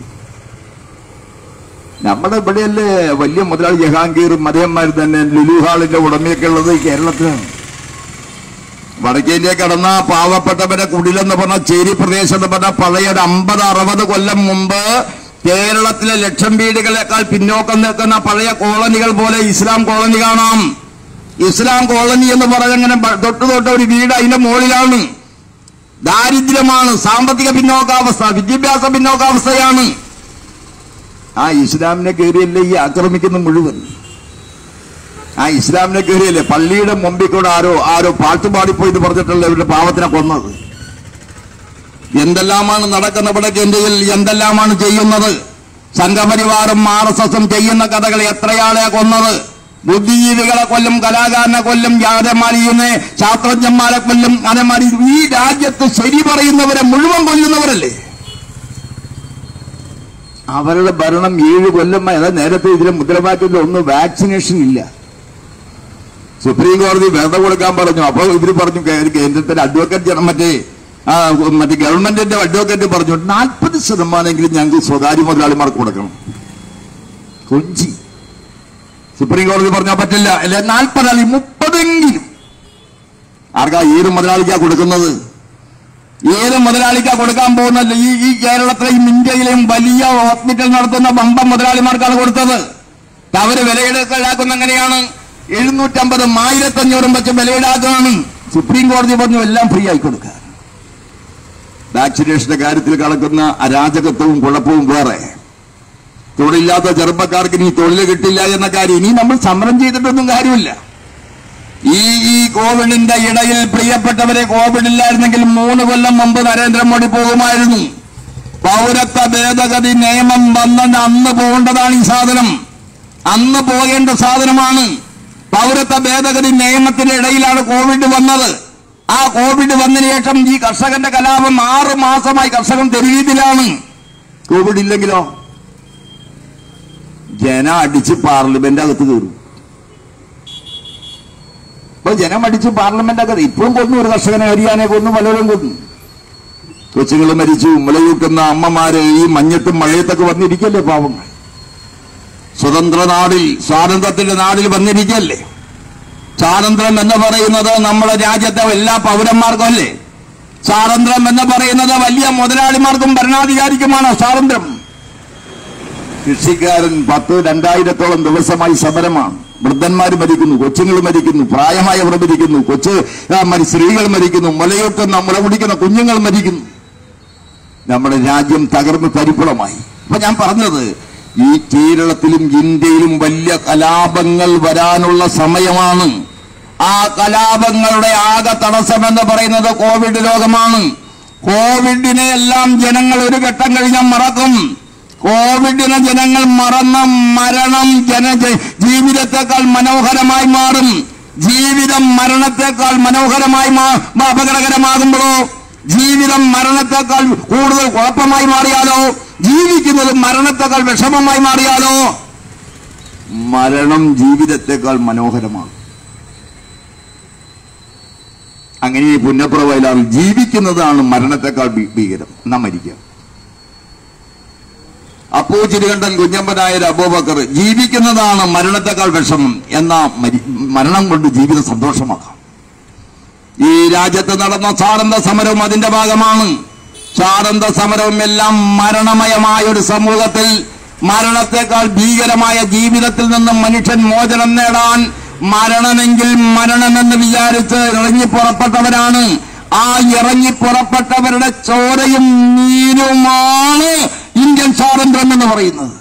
നമ്മുടെ ഇവിടെയല്ലേ വലിയ മുതലാളി ജഹാംഗീറും മതയന്മാർ തന്നെ ലുലു ഹാളിന്റെ ഉടമയൊക്കെ ഉള്ളത് ഈ കേരളത്തിലാണ് വടക്കേന്ത്യ കടന്ന പാവപ്പെട്ടവരെ കുടിലെന്ന് പറഞ്ഞ ചേരി പ്രദേശം എന്ന് പറഞ്ഞ പഴയ ഒരു അമ്പത് അറുപത് കൊല്ലം മുമ്പ് കേരളത്തിലെ ലക്ഷം വീടുകളെക്കാൾ പിന്നോക്കം നിൽക്കുന്ന പഴയ കോളനികൾ പോലെ ഇസ്ലാം കോളനി കാണാം ഇസ്ലാം കോളനി എന്ന് പറഞ്ഞങ്ങനെ ബ- തൊട്ട് തൊട്ട് ഒരു വീട് അതിന്റെ മുകളിലാണ് ദാരിദ്ര്യമാണ് സാമ്പത്തിക പിന്നോക്കാവസ്ഥ വിദ്യാഭ്യാസ പിന്നോക്കാവസ്ഥയാണ് ആ ഇസ്ലാമിനെ കയറിയല്ലേ ഈ ആക്രമിക്കുന്ന മുഴുവൻ ആ ഇസ്ലാമിനെ കയറിയല്ലേ പള്ളിയുടെ മുമ്പിൽ കൂടെ ആരോ ആരോ പാട്ടുപാടിപ്പോയി എന്ന് പറഞ്ഞിട്ടല്ലേ ഇവരുടെ പാവത്തിനെ കൊന്നത് എന്തെല്ലാമാണ് നടക്കുന്ന വടക്കേന്ത്യയിൽ എന്തെല്ലാമാണ് ചെയ്യുന്നത് സംഘപരിവാറും ആർ എസ് എസും ചെയ്യുന്ന കഥകൾ എത്രയാളെ കൊന്നത് ബുദ്ധിജീവികളെ കൊല്ലും കലാകാരനെ കൊല്ലും യാതമാരിയുന്ന ശാസ്ത്രജ്ഞന്മാരെ കൊല്ലും അതേമാതിരി ഈ രാജ്യത്ത് ശരി പറയുന്നവരെ മുഴുവൻ കൊല്ലുന്നവരല്ലേ അവരുടെ ഭരണം ഏഴ് കൊല്ലമായി അതായത് നേരത്തെ ഇതിലെ മുദ്രാവാക്യത്തിൽ ഒന്ന് വാക്സിനേഷൻ ഇല്ല സുപ്രീം കോടതി വെറുതെ കൊടുക്കാൻ പറഞ്ഞു അപ്പോൾ ഇവര് പറഞ്ഞു കേ- കേന്ദ്രത്തിന്റെ അഡ്വക്കേറ്റ് ജന- മറ്റേ ആ, മറ്റേ ഗവൺമെന്റിന്റെ അഡ്വക്കേറ്റ് പറഞ്ഞു നാൽപ്പത് ശതമാനമെങ്കിലും ഞങ്ങൾക്ക് സ്വകാര്യ മുതലാളിമാർക്ക് കൊടുക്കണം കൊഞ്ചി സുപ്രീം കോടതി പറഞ്ഞാൽ പറ്റില്ല അല്ലെ നാൽപ്പതല്ല മുപ്പതെങ്കിലും ആർക്കാ ഏത് മുതലാളിക്കാ കൊടുക്കുന്നത് ഏത് മുതലാളിക്കാ കൊടുക്കാൻ പോകുന്നത് ഈ ഈ കേരളത്തിലെയും ഇന്ത്യയിലെയും വലിയ ഹോസ്പിറ്റൽ നടത്തുന്ന ബമ്പ മുതലാളിമാർക്കാണ് കൊടുത്തത് അവര് വിലയിടക്കലാക്കുന്ന എങ്ങനെയാണ് എഴുന്നൂറ്റമ്പതും ആയിരത്തഞ്ഞൂറും വെച്ച് വിലയിടാക്കുകയാണ് സുപ്രീം കോടതി പറഞ്ഞു എല്ലാം ഫ്രീ ആയി കൊടുക്കുക വാക്സിനേഷന്റെ കാര്യത്തിൽ കടക്കുന്ന അരാജകത്വവും കുഴപ്പവും വേറെ തൊഴിലില്ലാത്ത ചെറുപ്പക്കാർക്ക് ഇനി തൊഴിൽ കിട്ടില്ല എന്ന കാര്യം ഇനി നമ്മൾ സമരം ചെയ്തിട്ടൊന്നും കാര്യമില്ല ഈ ഈ കോവിഡിന്റെ ഇടയിൽ പ്രിയപ്പെട്ടവരെ കോവിഡ് ഇല്ലായിരുന്നെങ്കിൽ മൂന്ന് കൊല്ലം മുമ്പ് നരേന്ദ്രമോദി പോകുമായിരുന്നു പൗരത്വ ഭേദഗതി നിയമം വന്നത് അന്ന് പോകേണ്ടതാണ് ഈ സാധനം അന്ന് പോകേണ്ട സാധനമാണ് പൗരത്വ ഭേദഗതി നിയമത്തിന്റെ ഇടയിലാണ് കോവിഡ് വന്നത് ആ കോവിഡ് വന്നതിന് ശേഷം ഈ കർഷകന്റെ കലാപം ആറ് മാസമായി കർഷകൻ തെരുവീതിലാണ് കോവിഡ് ഇല്ലെങ്കിലോ ജനം അടിച്ച് പാർലമെന്റ് അകത്ത് കയറും ഇപ്പൊ ജനം അടിച്ച് പാർലമെന്റ് അകത്ത് ഇപ്പോഴും കൊന്നു ഒരു കർഷകനെ ഹരിയാനെ കൊന്നു പലരും കൊന്നു കൊച്ചുങ്ങൾ മരിച്ചു മുലയൂട്ടുന്ന അമ്മമാര് ഈ മഞ്ഞത്തും മഴയത്തൊക്കെ വന്നിരിക്കല്ലേ പാവങ്ങൾ സ്വതന്ത്ര നാടിൽ സ്വാതന്ത്ര്യത്തിന്റെ നാടിൽ വന്നിരിക്കല്ലേ സ്വാതന്ത്ര്യം എന്ന് പറയുന്നത് നമ്മുടെ രാജ്യത്തെ എല്ലാ പൗരന്മാർക്കും അല്ലേ സ്വാതന്ത്ര്യം എന്ന് പറയുന്നത് വലിയ മുതലാളിമാർക്കും ഭരണാധികാരിക്കുമാണോ സ്വാതന്ത്ര്യം കൃഷിക്കാരൻ പത്ത് രണ്ടായിരത്തോളം ദിവസമായി സമരമാണ് വൃദ്ധന്മാർ മരിക്കുന്നു കൊച്ചുങ്ങൾ മരിക്കുന്നു പ്രായമായവർ മരിക്കുന്നു കൊച്ചു ആ, മരി- സ്ത്രീകൾ മരിക്കുന്നു മുലയൂട്ടുന്ന മുല കുടിക്കുന്ന കുഞ്ഞുങ്ങൾ മരിക്കുന്നു നമ്മുടെ രാജ്യം തകർന്ന് തരിപ്പുളമായി അപ്പൊ ഞാൻ പറഞ്ഞത് ഈ കേരളത്തിലും ഇന്ത്യയിലും വലിയ കലാപങ്ങൾ വരാനുള്ള സമയമാണ് ആ കലാപങ്ങളുടെ ആകെ തടസ്സമെന്ന് പറയുന്നത് കോവിഡ് രോഗമാണ് കോവിഡിനെ എല്ലാം ജനങ്ങൾ ഒരു ഘട്ടം കഴിഞ്ഞാൽ മറക്കും കോവിഡിനെ ജനങ്ങൾ മറന്ന മരണം ജന ജ- ജീവിതത്തെക്കാൾ മനോഹരമായി മാറും ജീവിതം മരണത്തെക്കാൾ മനോഹരമായി മാ- മാ- അപകടകരമാകുമ്പോഴോ ജീവിതം മരണത്തെക്കാൾ കൂടുതൽ കുഴപ്പമായി മാറിയാലോ ജീവിക്കുന്നത് മരണത്തെക്കാൾ വിഷമമായി മാറിയാലോ മരണം ജീവിതത്തെക്കാൾ മനോഹരമാണ് അങ്ങനെ ഈ പുന്നപ്ര വയലാറിൽ ജീവിക്കുന്നതാണ് മരണത്തെക്കാൾ ഭീ- ഭീകരം എന്നാ മരിക്കുക അപ്പോ ചിരുകണ്ഠൻ കുഞ്ഞമ്പനായ അബൂബക്കർ ജീവിക്കുന്നതാണ് മരണത്തെക്കാൾ വിഷമം എന്നാ മരി- മരണം കൊണ്ട് ജീവിതം സന്തോഷമാക്കാം രാജ്യത്ത് നടന്ന സ്വാതന്ത്ര്യ സമരവും അതിന്റെ ഭാഗമാണ് സ്വാതന്ത്ര്യ സമരവും എല്ലാം മരണമയമായ ഒരു സമൂഹത്തിൽ മരണത്തെക്കാൾ ഭീകരമായ ജീവിതത്തിൽ നിന്നും മനുഷ്യൻ മോചനം നേടാൻ മരണമെങ്കിൽ മരണമെന്ന് വിചാരിച്ച് ഇറങ്ങി പുറപ്പെട്ടവരാണ് ആ ഇറങ്ങി പുറപ്പെട്ടവരുടെ ചോരയും നീരുമാണ് ഇന്ത്യൻ സ്വാതന്ത്ര്യം എന്ന് പറയുന്നത്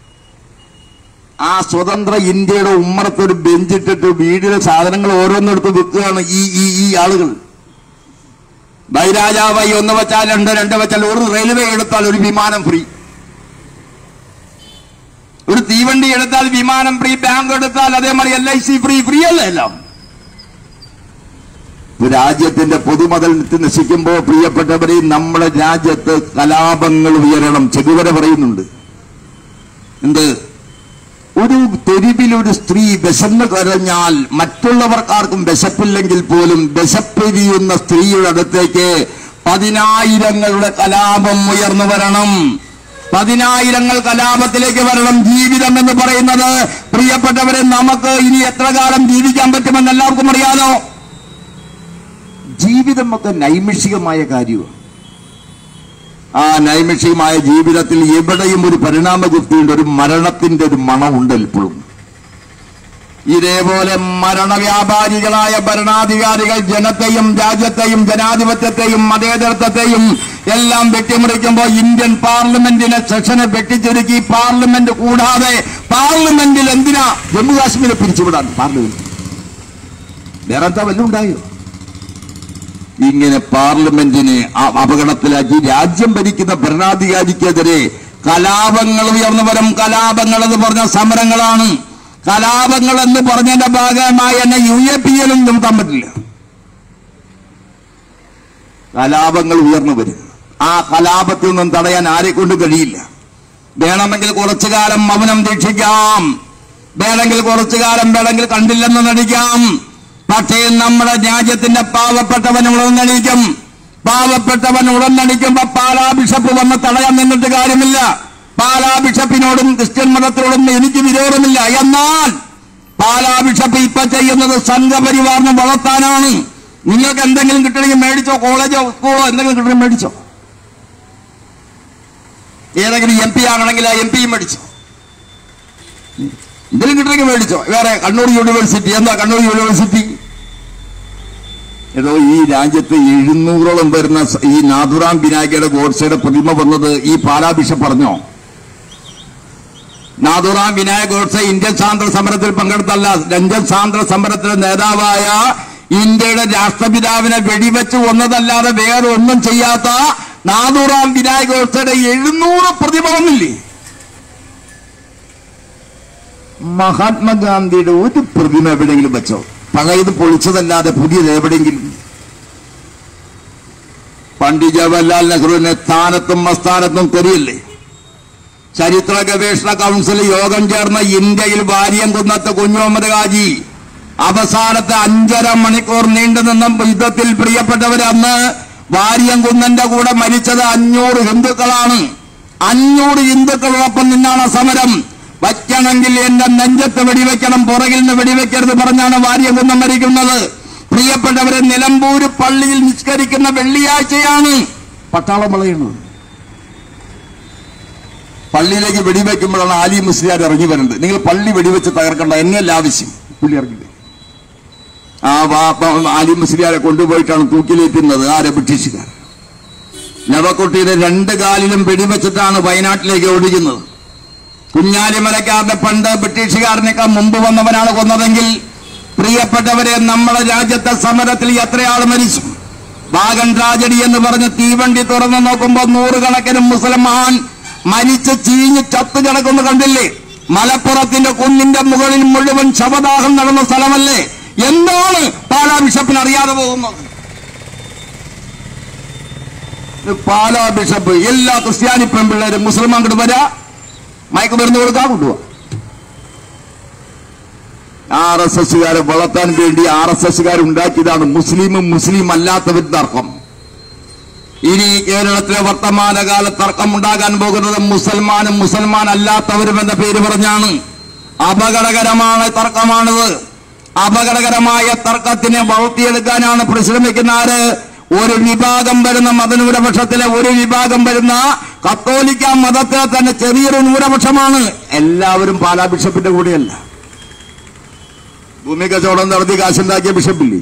ആ സ്വതന്ത്ര ഇന്ത്യയുടെ ഉമ്മറത്ത് ഒരു ബെഞ്ചിട്ടിട്ട് വീടിലെ സാധനങ്ങൾ ഓരോന്നെടുത്ത് വിൽക്കുകയാണ് ഈ ഈ ഈ ആളുകൾ ബൈരാജാവായി ഒന്ന് വെച്ചാൽ രണ്ട് രണ്ട് വെച്ചാൽ ഒരു റെയിൽവേ എടുത്താൽ ഒരു വിമാനം ഫ്രീ ഒരു തീവണ്ടി എടുത്താൽ വിമാനം ഫ്രീ ബാങ്ക് എടുത്താൽ അതേമാതിരി L I C free free അല്ലേ എല്ലാം ഒരു രാജ്യത്തിന്റെ പൊതുമുതൽ നശിക്കുമ്പോൾ പ്രിയപ്പെട്ടവരെ നമ്മുടെ രാജ്യത്ത് കലാപങ്ങൾ ഉയരണം ചെകുവര പറയുന്നുണ്ട് എന്ത് ഒരു തെരുവിൽ ഒരു സ്ത്രീ വിശന്ന് കരഞ്ഞാൽ മറ്റുള്ളവർക്കാർക്കും വിശപ്പില്ലെങ്കിൽ പോലും വിശപ്പെരിയുന്ന സ്ത്രീയുടെ അടുത്തേക്ക് പതിനായിരങ്ങളുടെ കലാപം ഉയർന്നു വരണം പതിനായിരങ്ങൾ കലാപത്തിലേക്ക് വരണം ജീവിതം എന്ന് പറയുന്നത് പ്രിയപ്പെട്ടവരെ നമുക്ക് ഇനി എത്ര കാലം ജീവിക്കാൻ പറ്റുമെന്ന് എല്ലാവർക്കും അറിയാലോ ജീവിതം ഒക്കെ നൈമിഷികമായ കാര്യമാണ് ആ നൈമിഷികമായ ജീവിതത്തിൽ എവിടെയും ഒരു പരിണാമഗുപ്തിയുണ്ട് ഒരു മരണത്തിന്റെ ഒരു മണമുണ്ട് ഇപ്പോഴും ഇതേപോലെ മരണവ്യാപാരികളായ ഭരണാധികാരികൾ ജനത്തെയും രാജ്യത്തെയും ജനാധിപത്യത്തെയും മതേതരത്വത്തെയും എല്ലാം വെട്ടിമുറിക്കുമ്പോൾ ഇന്ത്യൻ പാർലമെന്റിനെ സെഷനെ വെട്ടിച്ചുരുക്കി പാർലമെന്റ് കൂടാതെ പാർലമെന്റിൽ എന്തിനാ ജമ്മു കാശ്മീരെ പിരിച്ചുവിടാൻ പാർലമെന്റ് വേറെ എന്താ വല്ലതും ഉണ്ടായോ ഇങ്ങനെ പാർലമെന്റിനെ അ- അപകടത്തിലാക്കി രാജ്യം ഭരിക്കുന്ന ഭരണാധികാരിക്കെതിരെ കലാപങ്ങൾ ഉയർന്നു വരും കലാപങ്ങൾ എന്ന് പറഞ്ഞ സമരങ്ങളാണ് കലാപങ്ങൾ എന്ന് പറഞ്ഞതിന്റെ ഭാഗമായി എന്നെ യു എ പി എല്ലും നിർത്താൻ പറ്റില്ല കലാപങ്ങൾ ഉയർന്നു വരും ആ കലാപത്തിൽ നിന്നും തടയാൻ ആരെ കൊണ്ട് കഴിയില്ല വേണമെങ്കിൽ കുറച്ചു കാലം മൗനം ദീക്ഷിക്കാം വേണമെങ്കിൽ കുറച്ചു കാലം വേണമെങ്കിൽ കണ്ടില്ലെന്ന് നടിക്കാം പക്ഷേ നമ്മുടെ രാജ്യത്തിന്റെ പാവപ്പെട്ടവൻ ഉണർന്നടിക്കും പാവപ്പെട്ടവൻ ഉണർന്നടിക്കുമ്പോ പാലാ ബിഷപ്പ് വന്ന് തടയാൻ നിന്നിട്ട് കാര്യമില്ല പാലാ ബിഷപ്പിനോടും ക്രിസ്ത്യൻ മതത്തിനോടും എനിക്ക് വിരോധമില്ല എന്നാൽ പാലാ ബിഷപ്പ് ഇപ്പൊ ചെയ്യുന്നത് സംഘപരിവാറിനെ വളർത്താനാണ് നിങ്ങൾക്ക് എന്തെങ്കിലും കിട്ടണമെങ്കിൽ മേടിച്ചോ കോളേജോ സ്കൂളോ എന്തെങ്കിലും കിട്ടണമെങ്കിൽ മേടിച്ചോ ഏതെങ്കിലും എം പി ആകണമെങ്കിൽ ആ എം പിയും മേടിച്ചോ എന്തെങ്കിലും കിട്ടണമെങ്കിൽ മേടിച്ചോ വേറെ കണ്ണൂർ യൂണിവേഴ്സിറ്റി എന്താ കണ്ണൂർ യൂണിവേഴ്സിറ്റി ഏതോ ഈ രാജ്യത്ത് എഴുന്നൂറോളം വരുന്ന സ- ഈ നാഥുറാം വിനായകയുടെ ഗോഡ്സയുടെ പ്രതിമ വന്നത് ഈ പാലാ ബിഷപ്പ് പറഞ്ഞോ നാഥുറാം വിനായക ഗോഡ്സെ ഇന്ത്യൻ സ്വാതന്ത്ര്യ സമരത്തിൽ പങ്കെടുത്തല്ല രഞ്ജൻ സ്വാതന്ത്ര്യ സമരത്തിലെ നേതാവായ ഇന്ത്യയുടെ രാഷ്ട്രപിതാവിനെ വെടിവെച്ച് കൊന്നതല്ലാതെ വേറെ ഒന്നും ചെയ്യാത്ത നാഥുറാം വിനായക ഗോഡ്സയുടെ എഴുന്നൂറ് പ്രതിമ വന്നില്ലേ മഹാത്മാഗാന്ധിയുടെ ഒരു പ്രതിമ എവിടെയെങ്കിലും വെച്ചോ പഴയത് പൊളിച്ചതല്ലാതെ പുതിയത് എവിടെയെങ്കിലും പണ്ഡിറ്റ് ജവഹർലാൽ നെഹ്റുവിനെ സ്ഥാനത്തും അസ്ഥാനത്തും തെറിയല്ലേ ചരിത്ര ഗവേഷണ കൗൺസിൽ യോഗം ചേർന്ന ഇന്ത്യയിൽ വാര്യം കുന്നത്ത് കുഞ്ഞുമുഹമ്മദ് ഹാജി അവസാനത്തെ അഞ്ചര മണിക്കൂർ നീണ്ടുനിന്ന യുദ്ധത്തിൽ പ്രിയപ്പെട്ടവർ അന്ന് വാര്യംകുന്നന്റെ കൂടെ മരിച്ചത് അഞ്ഞൂറ് ഹിന്ദുക്കളാണ് അഞ്ഞൂറ് ഹിന്ദുക്കളോടൊപ്പം നിന്നാണ് സമരം വയ്ക്കണമെങ്കിൽ എന്റെ നെഞ്ചത്ത് വെടിവെക്കണം പുറകിൽ നിന്ന് വെടിവെക്കരുത് പറഞ്ഞാണ് വാര്യംകുന്നം മരിക്കുന്നത് പ്രിയപ്പെട്ടവരെ നിലമ്പൂര് പള്ളിയിൽ നിസ്കരിക്കുന്ന വെള്ളിയാഴ്ചയാണ് പട്ടാളം വളയുന്നത് പള്ളിയിലേക്ക് വെടിവെക്കുമ്പോഴാണ് ആലി മുസ്ലിയാർ ഇറങ്ങി വരുന്നത് നിങ്ങൾ പള്ളി വെടിവെച്ച് തകർക്കണ്ട എന്നെയല്ല ആവശ്യം പുള്ളി ഇറങ്ങി വരും. ആ വാപ്പ ആലി മുസ്ലിയാരെ കൊണ്ടുപോയിട്ടാണ് തൂക്കിലേറ്റുന്നത് ആരെ ബ്രിട്ടീഷുകാർ നവക്കുട്ടിയുടെ രണ്ട് കാലിലും വെടിവെച്ചിട്ടാണ് വയനാട്ടിലേക്ക് ഓടിക്കുന്നത് കുഞ്ഞാലിമലക്കാരന്റെ പണ്ട് ബ്രിട്ടീഷുകാരനേക്കാൾ മുമ്പ് വന്നവനാണ് കൊന്നതെങ്കിൽ പ്രിയപ്പെട്ടവരെ നമ്മുടെ രാജ്യത്തെ സമരത്തിൽ എത്രയാൾ മരിച്ചു വാഗൻ ട്രാജഡി എന്ന് പറഞ്ഞ് തീവണ്ടി തുറന്നു നോക്കുമ്പോൾ നൂറുകണക്കിന് മുസൽമാൻ മരിച്ച് ചീഞ്ഞ് ചത്തു കിടക്കുന്നു കണ്ടില്ലേ മലപ്പുറത്തിന്റെ കുന്നിന്റെ മുകളിൽ മുഴുവൻ ശവദാഹം നടന്ന സ്ഥലമല്ലേ എന്താണ് പാലാ ബിഷപ്പിന് അറിയാതെ പോകുന്നത് ഇത് പാലാ ബിഷപ്പ് എല്ലാ ക്രിസ്ത്യാനി പെൺപിള്ളേരും മുസ്ലിം അങ്ങോട്ട് വരാ മയക്കുമരുന്ന് കൊടുക്കാൻ കൊണ്ടുപോവാ ആർ എസ് എസുകാരെ വളർത്താൻ വേണ്ടി ആർ എസ് എസുകാർ ഉണ്ടാക്കിയതാണ് മുസ്ലിമും മുസ്ലിം അല്ലാത്തവർ തർക്കം ഇനി കേരളത്തിലെ വർത്തമാനകാല തർക്കം ഉണ്ടാകാൻ പോകുന്നത് മുസൽമാനും മുസൽമാൻ അല്ലാത്തവരും എന്ന പേര് പറഞ്ഞാണ് അപകടകരമായ തർക്കമാണിത് അപകടകരമായ തർക്കത്തിനെ വളർത്തിയെടുക്കാനാണ് പരിശ്രമിക്കുന്ന ആര് ഒരു വിഭാഗം വരുന്ന മതന്യൂനപക്ഷത്തിലെ ഒരു വിഭാഗം വരുന്ന കത്തോലിക്ക മതത്തിലെ തന്നെ ചെറിയൊരു ന്യൂനപക്ഷമാണ് എല്ലാവരും പാലാ ബിഷപ്പിന്റെ കൂടെയല്ല ഭൂമി കച്ചവടം നടത്തി കാശുണ്ടാക്കിയ ബിഷപ്പില്ലേ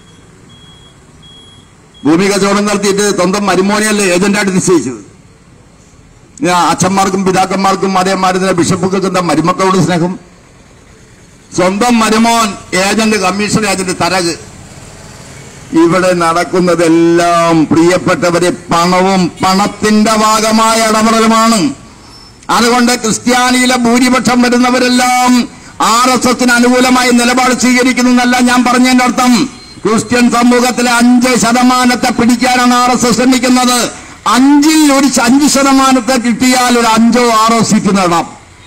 ഭൂമി കച്ചവടം നടത്തിയിട്ട് സ്വന്തം മരുമോനെയല്ലേ ഏജന്റായിട്ട് നിശ്ചയിച്ചത് ഞാൻ അച്ഛന്മാർക്കും പിതാക്കന്മാർക്കും അതേമാതിരി ബിഷപ്പുകൾക്ക് എന്താ മരുമക്കളോട് സ്നേഹം സ്വന്തം മരുമോൻ ഏജന്റ് കമ്മീഷൻ ഏജന്റ് തരക് ഇവിടെ നടക്കുന്നതെല്ലാം പ്രിയപ്പെട്ടവരെ പണവും പണത്തിന്റെ ഭാഗമായ ഇടപെടലുമാണ് അതുകൊണ്ട് ക്രിസ്ത്യാനിയിലെ ഭൂരിപക്ഷം വരുന്നവരെല്ലാം ആർ എസ് എസിന് അനുകൂലമായി നിലപാട് സ്വീകരിക്കുന്നതല്ല ഞാൻ പറഞ്ഞതിന്റെ അർത്ഥം ക്രിസ്ത്യൻ സമൂഹത്തിലെ അഞ്ച് ശതമാനത്തെ പിടിക്കാനാണ് ആർ എസ് എസ് ശ്രമിക്കുന്നത് അഞ്ചിൽ ഒരു ശ- അഞ്ച് ശതമാനത്തെ കിട്ടിയാൽ ഒരു അഞ്ചോ ആറോ സീറ്റ് നേടാം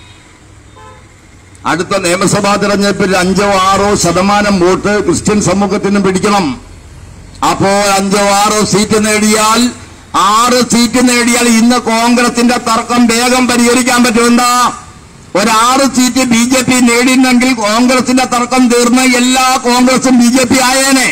അടുത്ത നിയമസഭാ തെരഞ്ഞെടുപ്പിൽ അഞ്ചോ ആറോ ശതമാനം വോട്ട് ക്രിസ്ത്യൻ സമൂഹത്തിനും പിടിക്കണം അപ്പോൾ അഞ്ചോ ആറോ സീറ്റ് നേടിയാൽ ആറ് സീറ്റ് നേടിയാൽ ഇന്ന് കോൺഗ്രസിന്റെ തർക്കം വേഗം പരിഹരിക്കാൻ പറ്റുമെന്താ ഒരാറ് സീറ്റ് ബി ജെ പി നേടിയിരുന്നെങ്കിൽ കോൺഗ്രസിന്റെ തർക്കം തീർന്ന് എല്ലാ കോൺഗ്രസും ബി ജെ പി ആയേനെ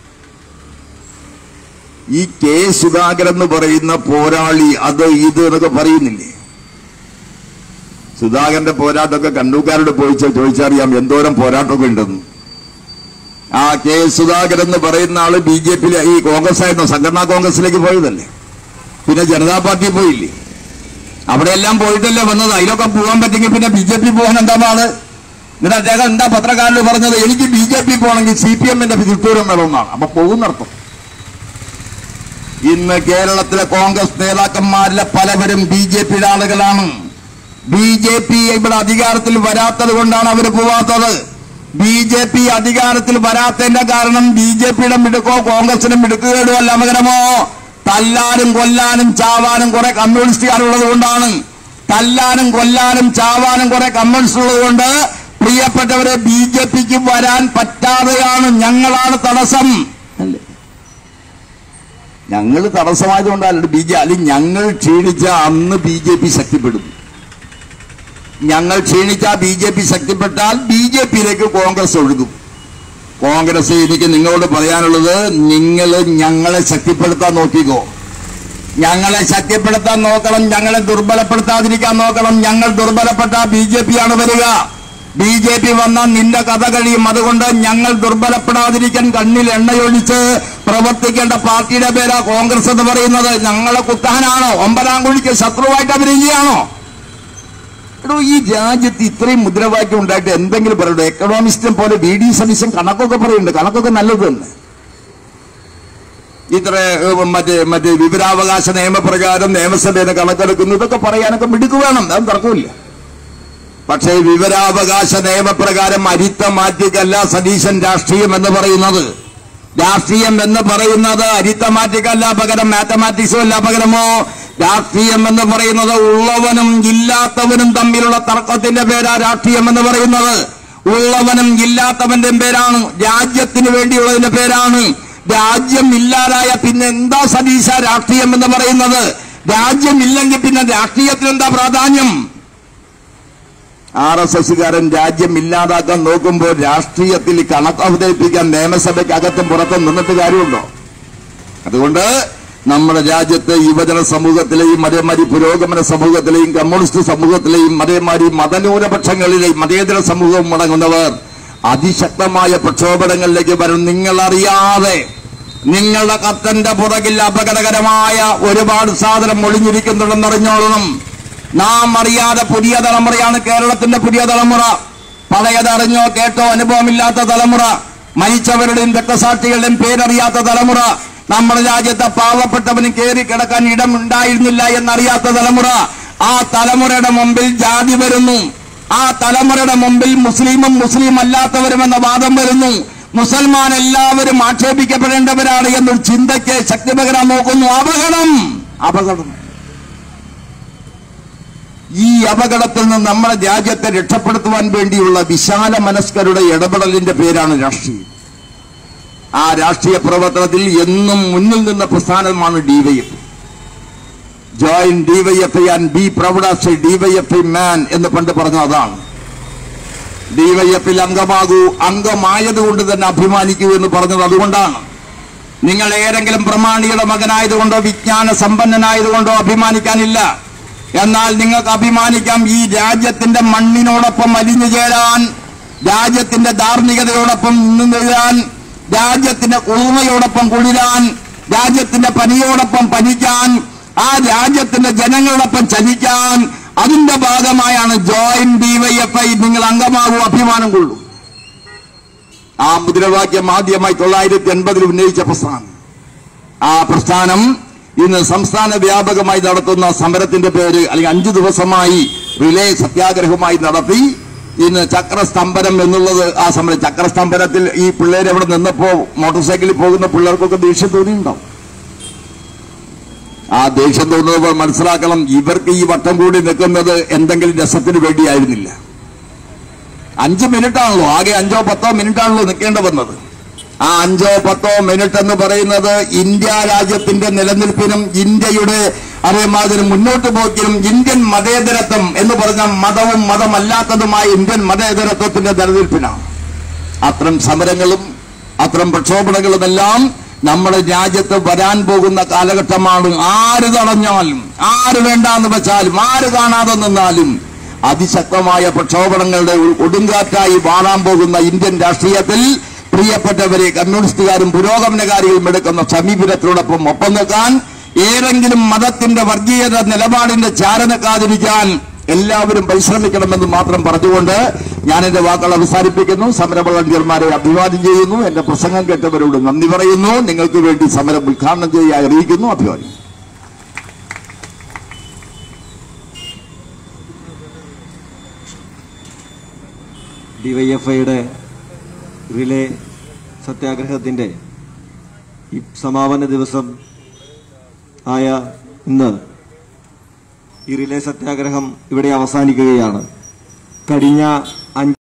ഈ കെ സുധാകരൻ എന്ന് പറയുന്ന പോരാളി അത് ഇത് എന്നൊക്കെ പറയുന്നില്ലേ സുധാകരന്റെ പോരാട്ടമൊക്കെ കണ്ണൂക്കാരോട് പോയി ചോദിച്ചറിയാം എന്തോരം പോരാട്ടമൊക്കെ ഉണ്ടെന്ന് ആ കെ സുധാകരൻ എന്ന് പറയുന്ന ആള് ബി ജെ പിയിലെ ഈ കോൺഗ്രസ് ആയിരുന്നു സംഘടനാ കോൺഗ്രസിലേക്ക് പോയതല്ലേ പിന്നെ ജനതാ പാർട്ടി പോയില്ലേ അവിടെയെല്ലാം പോയിട്ടല്ലേ വന്നത് അതിലൊക്കെ പോകാൻ പറ്റുമെങ്കിൽ പിന്നെ ബി ജെ പി പോകാൻ എന്താ പാട് എന്നിട്ട് അദ്ദേഹം എന്താ പത്രക്കാരന് പറഞ്ഞത് എനിക്ക് ബി ജെ പി പോകണമെങ്കിൽ സി പി എമ്മിന്റെ തിട്ടൂരം വേണമെന്നാണ് അപ്പൊ പോകുന്നർത്ഥം ഇന്ന് കേരളത്തിലെ കോൺഗ്രസ് നേതാക്കന്മാരിലെ പലവരും ബി ജെ പിയുടെ ആളുകളാണ് ബി ജെ പി ഇവിടെ അധികാരത്തിൽ വരാത്തത് കൊണ്ടാണ് അവർ പോവാത്തത് ബി ജെ പി അധികാരത്തിൽ വരാത്തതിന്റെ കാരണം ബി ജെ പിയുടെ മിടുക്കോ കോൺഗ്രസിന്റെ മിടുക്കുകേടോ അല്ല മകരമോ തല്ലാനും കൊല്ലാനും ചാവാനും കുറെ കമ്മ്യൂണിസ്റ്റുകാരുള്ളത് കൊണ്ടാണ് തല്ലാനും കൊല്ലാനും ചാവാനും കുറെ കമ്മ്യൂണിസ്റ്റ് ഉള്ളത് കൊണ്ട് പ്രിയപ്പെട്ടവരെ ബി ജെ പിക്ക് വരാൻ പറ്റാതെയാണ് ഞങ്ങളാണ് തടസ്സം അല്ലേ ഞങ്ങൾ തടസ്സമായതുകൊണ്ടല്ല ബി ജെ അല്ലെങ്കിൽ ഞങ്ങൾ ക്ഷീണിച്ച അന്ന് ബി ജെ പി ശക്തിപ്പെടും ഞങ്ങൾ ക്ഷീണിച്ച ബി ജെ പി ശക്തിപ്പെട്ടാൽ ബി ജെ പിയിലേക്ക് കോൺഗ്രസ് ഒഴുകും കോൺഗ്രസ് എനിക്ക് നിങ്ങളോട് പറയാനുള്ളത് നിങ്ങൾ ഞങ്ങളെ ശക്തിപ്പെടുത്താൻ നോക്കിക്കോ ഞങ്ങളെ ശക്തിപ്പെടുത്താൻ നോക്കണം ഞങ്ങളെ ദുർബലപ്പെടുത്താതിരിക്കാൻ നോക്കണം ഞങ്ങൾ ദുർബലപ്പെട്ട ബി ജെ പി ആണ് വരിക ബി ജെ പി വന്നാൽ നിന്റെ കഥ കഴിയും അതുകൊണ്ട് ഞങ്ങൾ ദുർബലപ്പെടാതിരിക്കാൻ കണ്ണിൽ എണ്ണയൊഴിച്ച് പ്രവർത്തിക്കേണ്ട പാർട്ടിയുടെ പേരാ കോൺഗ്രസ് എന്ന് പറയുന്നത് ഞങ്ങളെ കുത്താനാണോ ഒമ്പതാം കുഴിക്ക് ശത്രുവായിട്ട് അഭിനയിക്കുകയാണോ എടോ ഈ രാജ്യത്ത് ഇത്രയും മുദ്രാവാക്യം ഉണ്ടായിട്ട് എന്തെങ്കിലും പറയണ്ടോ എക്കണോമിസ്റ്റും പോലെ വി ഡി സതീശൻ കണക്കൊക്കെ പറയുന്നുണ്ട് കണക്കൊക്കെ നല്ലത് തന്നെ ഇത്ര ഏഹ്, മറ്റേ മറ്റേ വിവരാവകാശ നിയമപ്രകാരം നിയമസഭയിൽ കണക്കെടുക്കുന്നു ഇതൊക്കെ പറയാനൊക്കെ മിടുക്ക് വേണം അത് തർക്കമില്ല പക്ഷേ വിവരാവകാശ നിയമപ്രകാരം അരിത്ത മാറ്റിക്കല്ല സതീശൻ രാഷ്ട്രീയം എന്ന് പറയുന്നത് രാഷ്ട്രീയം എന്ന് പറയുന്നത് അരിത്തമാറ്റിക്കല്ല പകരം മാത്തമാറ്റിക്സും അല്ല പകരമോ രാഷ്ട്രീയം എന്ന് പറയുന്നത് ഉള്ളവനും ഇല്ലാത്തവനും തമ്മിലുള്ള തർക്കത്തിന്റെ പേരാ രാഷ്ട്രീയം എന്ന് പറയുന്നത് ഉള്ളവനും ഇല്ലാത്തവന്റെ പേരാണ് രാജ്യത്തിന് വേണ്ടിയുള്ളതിന്റെ പേരാണ് രാജ്യം ഇല്ലാതായ പിന്നെ എന്താ സതീശ രാഷ്ട്രീയം എന്ന് പറയുന്നത് രാജ്യമില്ലെങ്കിൽ പിന്നെ രാഷ്ട്രീയത്തിന് എന്താ പ്രാധാന്യം ആർ എസ് എസുകാരൻ രാജ്യം ഇല്ലാതാക്കാൻ നോക്കുമ്പോൾ രാഷ്ട്രീയത്തിൽ കണക്ക് അവതരിപ്പിക്കാൻ നിയമസഭയ്ക്ക് അകത്തും പുറത്തും നിന്നിട്ട് കാര്യമുണ്ടോ അതുകൊണ്ട് നമ്മുടെ രാജ്യത്തെ യുവജന സമൂഹത്തിലെയും അതേമാതിരി പുരോഗമന സമൂഹത്തിലെയും കമ്മ്യൂണിസ്റ്റ് സമൂഹത്തിലെയും അതേമാതിരി മതന്യൂനപക്ഷങ്ങളിലെയും മതേതര സമൂഹവും അടങ്ങുന്നവർ അതിശക്തമായ പ്രക്ഷോഭങ്ങളിലേക്ക് വരും നിങ്ങളറിയാതെ നിങ്ങളുടെ കത്തന്റെ പുറകിൽ അപകടകരമായ ഒരുപാട് സാധനം ഒളിഞ്ഞിരിക്കുന്നുണ്ടെന്നറിഞ്ഞോളണം നാം അറിയാതെ പുതിയ തലമുറയാണ് കേരളത്തിന്റെ പുതിയ തലമുറ പഴയതറിഞ്ഞോ കേട്ടോ അനുഭവമില്ലാത്ത തലമുറ മരിച്ചവരുടെയും രക്തസാക്ഷികളുടെയും പേരറിയാത്ത തലമുറ നമ്മുടെ രാജ്യത്തെ പാവപ്പെട്ടവന് കയറി കിടക്കാൻ ഇടമുണ്ടായിരുന്നില്ല എന്നറിയാത്ത തലമുറ ആ തലമുറയുടെ മുമ്പിൽ ജാതി വരുന്നു ആ തലമുറയുടെ മുമ്പിൽ മുസ്ലിമും മുസ്ലിം അല്ലാത്തവരും എന്ന വാദം വരുന്നു മുസൽമാൻ എല്ലാവരും ആക്ഷേപിക്കപ്പെടേണ്ടവരാണ് എന്നൊരു ചിന്തയ്ക്ക് ശക്തി പകരാൻ നോക്കുന്നു അപകടം അപകടം ഈ അപകടത്തിൽ നിന്ന് നമ്മുടെ രാജ്യത്തെ രക്ഷപ്പെടുത്തുവാൻ വേണ്ടിയുള്ള വിശാല മനസ്കരുടെ ഇടപെടലിന്റെ പേരാണ് രാഷ്ട്രീയം ആ രാഷ്ട്രീയ പ്രവർത്തനത്തിൽ എന്നും മുന്നിൽ നിന്ന പ്രസ്ഥാനമാണ് DYF join DYF and be proud as a DYF man എന്ന് പണ്ട് പറഞ്ഞ അതാണ് ഡിവൈഎഫിൽ അംഗമാകൂ അംഗമായതുകൊണ്ട് തന്നെ അഭിമാനിക്കൂ എന്ന് പറഞ്ഞത് അതുകൊണ്ടാണ് നിങ്ങൾ ഏതെങ്കിലും പ്രമാണിയുടെ മകനായതുകൊണ്ടോ വിജ്ഞാന സമ്പന്നനായതുകൊണ്ടോ അഭിമാനിക്കാനില്ല എന്നാൽ നിങ്ങൾക്ക് അഭിമാനിക്കാം ഈ രാജ്യത്തിന്റെ മണ്ണിനോടൊപ്പം അലിഞ്ഞു ചേരാൻ രാജ്യത്തിന്റെ ധാർമ്മികതയോടൊപ്പം നിന്നുചേരാൻ രാജ്യത്തിന്റെ കുളിർമയോടൊപ്പം കുളിരാൻ രാജ്യത്തിന്റെ പനിയോടൊപ്പം പനിക്കാൻ ആ രാജ്യത്തിന്റെ ജനങ്ങളോടൊപ്പം ചലിക്കാൻ അതിന്റെ ഭാഗമായാണ് ജോയിന്റ് ഡിവൈഎഫ്ഐ നിങ്ങൾ അംഗമാകൂ അഭിമാനം കൊള്ളൂ ആ മുദ്രാവാക്യം ആദ്യമായി തൊള്ളായിരത്തി എൺപതിൽ ഉന്നയിച്ച പ്രസ്ഥാനം ആ പ്രസ്ഥാനം ഇന്ന് സംസ്ഥാന വ്യാപകമായി നടത്തുന്ന സമരത്തിന്റെ പേര് അല്ലെങ്കിൽ അഞ്ചു ദിവസമായി റിലേ സത്യാഗ്രഹമായി നടത്തി ഇന്ന് ചക്രസ്തംഭനം എന്നുള്ളത് ആ സമരം ചക്രസ്തംഭനത്തിൽ ഈ പിള്ളേർ അവിടെ നിന്നപ്പോ മോട്ടോർ സൈക്കിളിൽ പോകുന്ന പിള്ളേർക്കൊക്കെ ദേഷ്യം തോന്നിയിട്ടുണ്ടാവും ആ ദേഷ്യം തോന്നുന്നവർ മനസ്സിലാക്കണം ഇവർക്ക് ഈ വട്ടം കൂടി നിൽക്കുന്നത് എന്തെങ്കിലും രസത്തിന് വേണ്ടിയായിരുന്നില്ല അഞ്ച് മിനിറ്റ് ആണല്ലോ ആകെ അഞ്ചോ പത്തോ മിനിറ്റ് ആണല്ലോ നിൽക്കേണ്ടി വന്നത് ആ അഞ്ചോ പത്തോ മിനിറ്റ് എന്ന് പറയുന്നത് ഇന്ത്യ രാജ്യത്തിന്റെ നിലനിൽപ്പിനും ഇന്ത്യയുടെ അതേമാതിരി മുന്നോട്ട് പോക്കിനും ഇന്ത്യൻ മതേതരത്വം എന്ന് പറഞ്ഞ മതവും മതമല്ലാത്തതുമായ ഇന്ത്യൻ മതേതരത്വത്തിന്റെ നിലനിൽപ്പിനാണ് അത്തരം സമരങ്ങളും അത്തരം പ്രക്ഷോഭണങ്ങളുമെല്ലാം നമ്മുടെ രാജ്യത്ത് വരാൻ പോകുന്ന കാലഘട്ടമാണ് ആര് തടഞ്ഞാലും ആര് വേണ്ടാന്ന് വെച്ചാലും ആര് കാണാതെ നിന്നാലും അതിശക്തമായ പ്രക്ഷോഭണങ്ങളുടെ ഒരു കൊടുങ്കാറ്റായി മാറാൻ പോകുന്ന ഇന്ത്യൻ രാഷ്ട്രീയത്തിൽ പ്രിയപ്പെട്ടവരെ കമ്മ്യൂണിസ്റ്റുകാരും പുരോഗമനകാരികളും എടുക്കുന്ന സമീപനത്തിനോടൊപ്പം ഒപ്പം നിൽക്കാൻ ഏതെങ്കിലും മതത്തിന്റെ വർഗീയത നിലപാടിന്റെ ചാരനക്കാതിരിക്കാൻ എല്ലാവരും പരിശ്രമിക്കണമെന്ന് മാത്രം പറഞ്ഞുകൊണ്ട് ഞാൻ എന്റെ വാക്കുകൾ അവസാനിപ്പിക്കുന്നു സമര വളണ്ടിയർമാരെ അഭിവാദ്യം ചെയ്യുന്നു എന്റെ പ്രസംഗം കേട്ടവരോട് നന്ദി പറയുന്നു നിങ്ങൾക്ക് വേണ്ടി സമരം ഉദ്ഘാടനം ചെയ്യാൻ അറിയിക്കുന്നു അഭിവാദ്യം ഡിവൈഎഫ്ഐയുടെ റിലേ സത്യാഗ്രഹത്തിൻ്റെ ഈ സമാപന ദിവസം ആയ ഇന്ന് ഈ റിലേ സത്യാഗ്രഹം ഇവിടെ അവസാനിക്കുകയാണ് കഴിഞ്ഞ അഞ്ച്